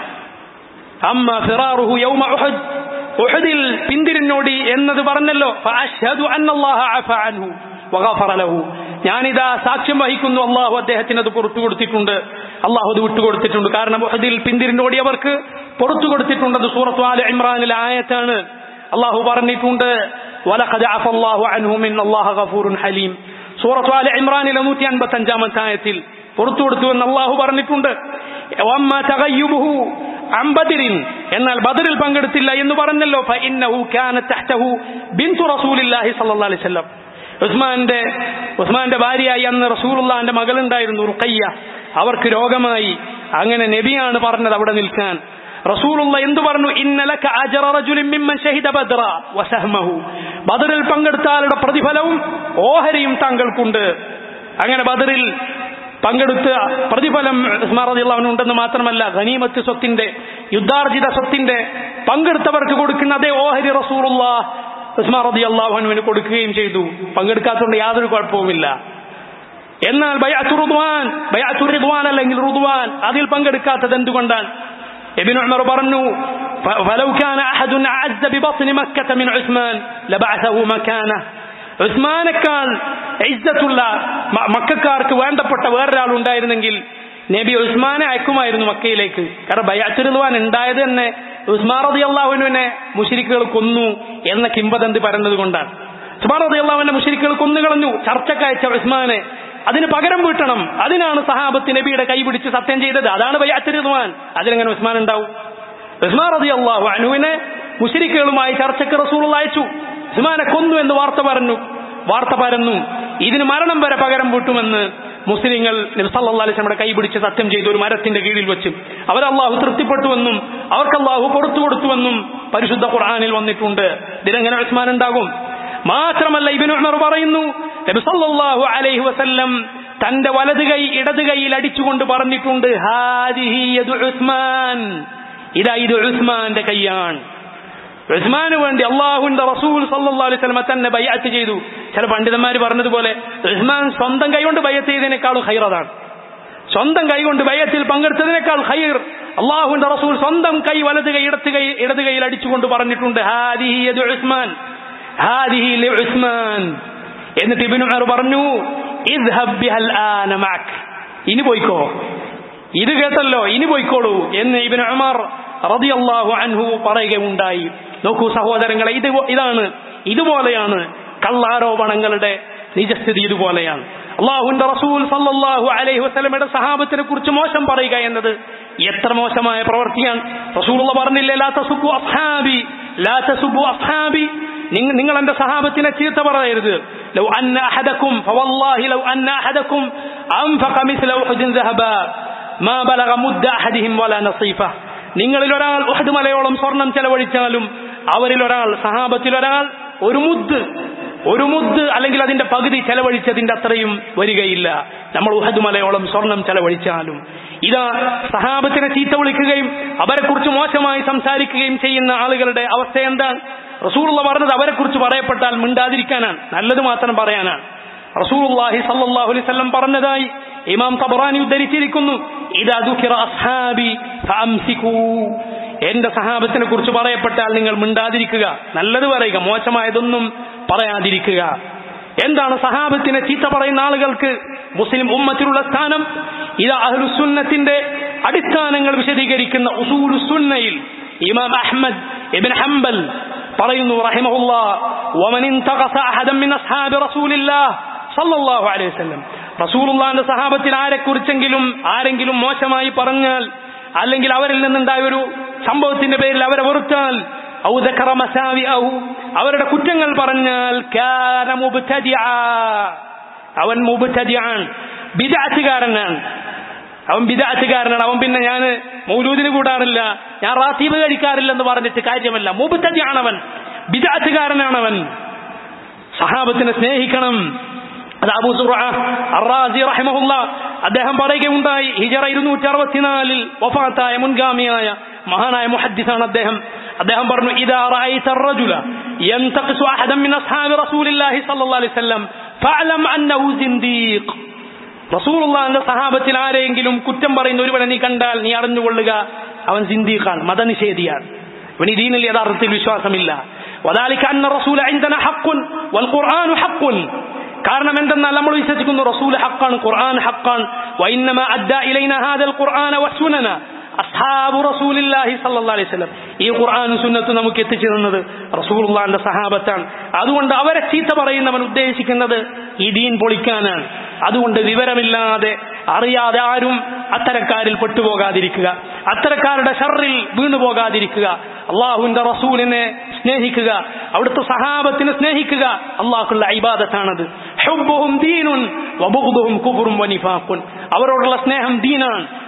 അമ്മ ഫിറാറുഹു യൗമ ഉഹദ് ഉഹദിൽ പിന്തിരിഞ്ഞോടി എന്നത് പറഞ്ഞല്ലോ ഫഅശ്ഹദു അന്നല്ലാഹ അഫ അൻഹു വഗഫറ ലഹു ഞാനിതാ സാക്ഷ്യം വഹിക്കുന്നു അള്ളാഹു അദ്ദേഹത്തിന് അത് പുറത്തു കൊടുത്തിട്ടുണ്ട് അള്ളാഹു അത് വിട്ടുകൊടുത്തിട്ടുണ്ട് കാരണം ഉഹദിൽ പിന്തിരിഞ്ഞോടിയവർക്ക് പുറത്തു കൊടുത്തിട്ടുണ്ട് അത് സൂറത്ത് ആല ഇമ്രാനിലെ ആയത്താണ് അള്ളാഹു പറഞ്ഞിട്ടുണ്ട് വലഖദ് അഫല്ലാഹു അൻഹു മിൻ അല്ലാഹ ഗഫൂറുൻ ഹലീം സൂറത്ത് ആല ഇമ്രാനിലെ നൂറ്റി അൻപത്തി അഞ്ചാമത്തെ ആയത്തിൽ പുറത്തു കൊടുത്തു എന്ന് അള്ളാഹു പറഞ്ഞിട്ടുണ്ട് വമ്മ തഗയ്യുബുഹു അൻ ബദരിൻ എന്നാൽ ബദറിൽ പങ്കെടുത്തില്ല എന്ന് പറഞ്ഞല്ലോ ഫഇന്നഹു കാനത് തഹ്തഹു ബിൻതു റസൂലില്ലാഹി സ്വല്ലല്ലാഹു അലൈഹി വസല്ലം ഉസ്മാന്റെ ഉസ്മാന്റെ ഭാര്യയായി അന്ന് റസൂലുള്ളാന്റെ മകളുണ്ടായിരുന്നു റുഖയ്യ അവർക്ക് രോഗമായി അങ്ങനെ നബിയാണ് പറഞ്ഞത് അവിടെ നിൽക്കാൻ റസൂലുള്ള എന്തു പറഞ്ഞു ഇന്നലക അജറ റജുലിൻ മിമ്മൻ ഷഹിദ ബദ്റ വസഹ്മഹു ബദറിൽ പങ്കെടുത്ത ആളുടെ പ്രതിഫലവും ഓഹരിയും താങ്കൾക്കുണ്ട് അങ്ങനെ ബദറിൽ പങ്കെടുത്ത പ്രതിഫലം ഉസ്മാൻ റളിയല്ലാഹു ഉണ്ടെന്ന് മാത്രമല്ല ഖനീമത്ത് സ്വത്തിന്റെ യുദ്ധാർജിത സ്വത്തിന്റെ പങ്കെടുത്തവർക്ക് കൊടുക്കുന്ന അതേ ഓഹരി റസൂലുള്ള ഉസ്മാൻ റളിയല്ലാഹു അൻഹുവിന് കൊടുക്കുകയും ചെയ്തു പങ്കെടുക്കാത്തതുകൊണ്ട് യാതൊരു കുഴപ്പവുമില്ല എന്നാൽ ബൈഅത്തു റുദ്വാൻ ബൈഅത്തു റിദ്വാൻ അല്ലെങ്കിൽ റുദ്വാൻ അതിൽ പങ്കെടുക്കാത്തത് എന്തുകൊണ്ടാണ് ابن عمر പറഞ്ഞു فلو كان أحد أعز ببطن مكة من عثمان لبعثه مكانه ഉസ്മാനേക്കാൾ ഇജ്ജത്തുള്ള മ- മക്കാർക്ക് വേണ്ടപ്പെട്ട വേറൊരാൾ ഉണ്ടായിരുന്നെങ്കിൽ നബി ഉസ്മാനെ അയക്കുമായിരുന്നു മക്കയിലേക്ക് കാരണം ബയാത്തിരുവാൻ ഉണ്ടായത് തന്നെ ഉസ്മാൻ റതി അള്ളാഹുവിനെ മുഷിരിക്കുകൾ കൊന്നു എന്ന കിംബദന്തി പറയുന്നത് കൊണ്ടാണ് ഉസ്മാൻ റതി അള്ളാഹുവിന്റെ മുഷിരിക്കുകൾ കൊന്നുകളഞ്ഞു ചർച്ചക്കയച്ച ഉസ്മാനെ അതിന് പകരം വീട്ടണം അതിനാണ് സഹാബത്ത് നബിയുടെ കൈ പിടിച്ച് സത്യം ചെയ്തത് അതാണ് ബയാത്തിരുവാൻ അതിലെങ്ങനെ ഉസ്മാൻ ഉണ്ടാവും ഉസ്മാൻ റതി അള്ളാഹു അനുവിനെ മുഷിരിക്കുകളുമായി ചർച്ചക്ക് റസൂൾ അയച്ചു ഉസ്മാനെ കൊന്നു എന്ന് വാർത്ത പറഞ്ഞു വാർത്ത പരന്നു ഇതിന് മരണം വരെ പകരം വീട്ടുമെന്ന് മുസ്ലിങ്ങൾ നബ്സല്ലാസ്ലമയുടെ കൈ പിടിച്ച് സത്യം ചെയ്തു ഒരു മരത്തിന്റെ കീഴിൽ വെച്ച് അവർ അള്ളാഹു തൃപ്തിപ്പെട്ടുവെന്നും അവർക്ക് അള്ളാഹു കൊടുത്തു കൊടുത്തുവെന്നും പരിശുദ്ധ ഖുർആാനിൽ വന്നിട്ടുണ്ട് ഇതിനെങ്ങനെ ഉസ്മാൻ ഉണ്ടാകും മാത്രമല്ല ഇബിൻ ഉമർ പറയുന്നു നബി സല്ലല്ലാഹു അലൈഹി വസല്ലം തന്റെ വലത് കൈ ഇടത് കൈയിൽ അടിച്ചുകൊണ്ട് പറഞ്ഞിട്ടുണ്ട് ഹാദിഹി യദു ഉസ്മാൻ ഇതാ ഇത് ഉസ്മാന്റെ കൈയാണ് ഉസ്മാന് വേണ്ടി അള്ളാഹുവിന്റെ റസൂൽ സല്ലല്ലാഹു അലൈഹി വസല്ലം തന്നെ ബയ്യത്ത് ചെയ്തു ചില പണ്ഡിതന്മാർ പറഞ്ഞതുപോലെ ഉസ്മാൻ സ്വന്തം കൈകൊണ്ട് ബയ്യത്ത് ചെയ്തതിനേക്കാൾ ഹൈറതാണ് സ്വന്തം കൈകൊണ്ട് ബയ്യത്തിൽ പങ്കെടുത്തതിനേക്കാൾ ഹൈർ അള്ളാഹുവിന്റെ റസൂൽ സ്വന്തം കൈ വലത് കൈ ഇടത്ത് കൈ ഇടത് കൈയിൽ അടിച്ചുകൊണ്ട് പറഞ്ഞിട്ടുണ്ട് ഹാദിഹി യദു ഉസ്മാൻ ഹാദിഹി ലി ഉസ്മാൻ എന്നിട്ട് ഇബ്നു ഉമർ പറഞ്ഞു ഇദ്ഹബ് ബിഹൽ ആന മഅക് ഇനി പോയിക്കോ ഇത് കേട്ടല്ലോ ഇനി പോയിക്കോളൂ എന്ന് ഇബ്നു ഉമർ റളിയല്ലാഹു അൻഹു പറയുകയുണ്ടായി നോക്കൂ സഹോദരങ്ങളെ ഇത് ഇതാണ് ഇതുപോലെയാണ് കള്ളാരോപണങ്ങളുടെ നിജസ്ഥിതി ഇതുപോലെയാണ് അള്ളാഹുന്റെ റസൂൽ സല്ലല്ലാഹു അലൈഹി വസല്ലമയുടെ സഹാബത്തിനെ കുറിച്ച് മോശം പറയുക എന്നത് എത്ര മോശമായ പ്രവൃത്തിയാണ് റസൂലുള്ള പറഞ്ഞില്ലേ ലാ തസുബു അസ്ഹാബി ലാ തസുബു അസ്ഹാബി നിങ്ങൾ എന്റെ സഹാബത്തിനെ ചീത്ത പറയരുത് ലൗ അന്ന അഹദക്കും ഫവല്ലാഹി ലൗ അന്ന അഹദക്കും അൻഫഖ മിസ്ല ഉഹദിൻ ദഹബ മാ ബലഗ മുദ്ദ അഹദിഹിം വലാ നസീഫ നിങ്ങളിൽ ഒരാൾ ഉഹദ് മലയോളം സ്വർണം ചെലവഴിച്ചാലും അവരിൽ ഒരാൾ സഹാബത്തിൽ ഒരാൾ ഒരു മുദ്ദ് ഒരു മുദ്ദ് അല്ലെങ്കിൽ അതിന്റെ പകുതി ചെലവഴിച്ചതിന്റെ അത്രയും വരികയില്ല നമ്മൾ ഉഹദ് മലയോളം സ്വർണം ചെലവഴിച്ചാലും ഇതാ സഹാബത്തിനെ ചീത്ത വിളിക്കുകയും അവരെക്കുറിച്ച് മോശമായി സംസാരിക്കുകയും ചെയ്യുന്ന ആളുകളുടെ അവസ്ഥ എന്താണ് റസൂലുള്ള പറഞ്ഞത് അവരെക്കുറിച്ച് പറയപ്പെട്ടാൽ മിണ്ടാതിരിക്കാനാണ് നല്ലത് മാത്രം പറയാനാണ് റസൂലുള്ളാഹി സല്ലല്ലാഹു അലൈഹി വസല്ലം പറഞ്ഞതായി ഇമാം തബറാനി ഉദ്ധരിച്ചിരിക്കുന്നു ഇദാ ദുഖിറ അസ്ഹാബി ഫഅംസികൂ എന്റെ സഹാബത്തിനെ കുറിച്ച് പറയപ്പെട്ടാൽ നിങ്ങൾ മിണ്ടാതിരിക്കുക നല്ലത് പറയുക മോശമായതൊന്നും പറയാതിരിക്കുക എന്താണ് സഹാബത്തിനെ ചീത്ത പറയുന്ന ആളുകൾക്ക് മുസ്ലിം ഉമ്മത്തിലുള്ള സ്ഥാനം ഇത് അഹ്ലുസുന്നത്തിന്റെ അടിസ്ഥാനങ്ങൾ വിശദീകരിക്കുന്ന ഉസൂലുസുന്നയിൽ ഇമാം അഹ്മദ് ഇബ്ൻ ഹംബൽ പറയുന്നു റഹിമഹുല്ലാ വമൻ ഇൻതഖസ അഹദൻ മിൻ അസ്ഹാബി റസൂലില്ലാഹ് സല്ലല്ലാഹു അലൈഹി വസല്ലം റസൂലുള്ളാഹിന്റെ സഹാബത്തിൽ ആരെക്കുറിച്ചെങ്കിലും ആരെങ്കിലും മോശമായി പറഞ്ഞാൽ അല്ലെങ്കിൽ അവരിൽ നിന്നുണ്ടായ ഒരു സംഭവത്തിന്റെ പേരിൽ അവരെ വെറുത്താൽ ഔ ദക്കറ മസാവിഅഹു അവരുടെ കുറ്റങ്ങൾ പറഞ്ഞാൽ കാന മുബ്തദിഅ അവൻ മുബ്തദിഅൻ ബിദഅത്തുകാരനാണ് അവൻ ബിദഅത്തുകാരനാണ് അവൻ പിന്നെ ഞാൻ മൗലൂദിന് കൂടാറില്ല ഞാൻ റാത്തീബ് കഴിക്കാറില്ലെന്ന് പറഞ്ഞിട്ട് കാര്യമല്ല മുബ്തദിഅണവൻ ബിദഅത്തുകാരനാണവൻ സഹാബത്തിനെ സ്നേഹിക്കണം അത് അബൂ അറാസി റഹിമഹുല്ല അദ്ദേഹം പറയുകയുണ്ടായി ഹിജറ ഇരുന്നൂറ്റി അറുപത്തിനാലിൽ വഫാത്തായ മുൻഗാമിയായ മഹാനായ മുഹദ്ദിസാണ് അദ്ദേഹം അദ്ദേഹം പറഞ്ഞു ഇദാ റഅയ്ത الرجل ينتقص احدا من اصحاب رسول الله صلى الله عليه وسلم فاعلم انه زنديق റസൂലുള്ളാഹിന്റെ സഹാബത്തിൽ ആരെങ്കിലും കുറ്റം പറയുന്ന ഒരുവനെ നീ കണ്ടാൽ നീ അറിഞ്ഞുകൊള്ളുക അവൻ സിന്ദീഖാണ് മതനിഷേധിയാണ് അവന് ഈ ദീനിൽ യഥാർത്ഥത്തിൽ വിശ്വാസമില്ല وذلك ان الرسول عندنا حق والقران حق കാരണം എന്തെന്നാൽ നമ്മൾ വിശ്വസിക്കുന്നു റസൂൽ ഹക്കാണ് ഖുർആൻ ഹക്കാണ് വൈന്നമ അദ്ദ ഇലൈന ഹാദൽ ഖുർആന വസുനന അസ്ഹാബു റസൂലില്ലാഹി സല്ലല്ലാഹു അലൈഹി വസല്ലം ഈ ഖുർആനും സുന്നത്തും നമുക്ക് എത്തിച്ചു തന്നത് റസൂലുള്ളാഹിന്റെ സഹാബത്താണ് അതുകൊണ്ട് അവരെ ചീത്ത പറയുന്നവൻ ഉദ്ദേശിക്കുന്നത് ഈ ദീൻ പൊളിക്കാനാണ് അതുകൊണ്ട് വിവരമില്ലാതെ അറിയാതെ ആരും അത്തരക്കാരിൽ പെട്ടുപോകാതിരിക്കുക അത്തരക്കാരുടെ ഷറിൽ വീണുപോകാതിരിക്കുക അള്ളാഹുവിന്റെ റസൂലിനെ സ്നേഹിക്കുക അവിടുത്തെ സഹാബത്തിനെ സ്നേഹിക്കുക അള്ളാഹുള്ള ഐബാദത്താണത് ഹുബ്ബുഹും ദീനുൻ വബുഗ്ദുഹും കുഫറും വനിഫാഖുൻ അവരോടുള്ള സ്നേഹം ദീനാണ്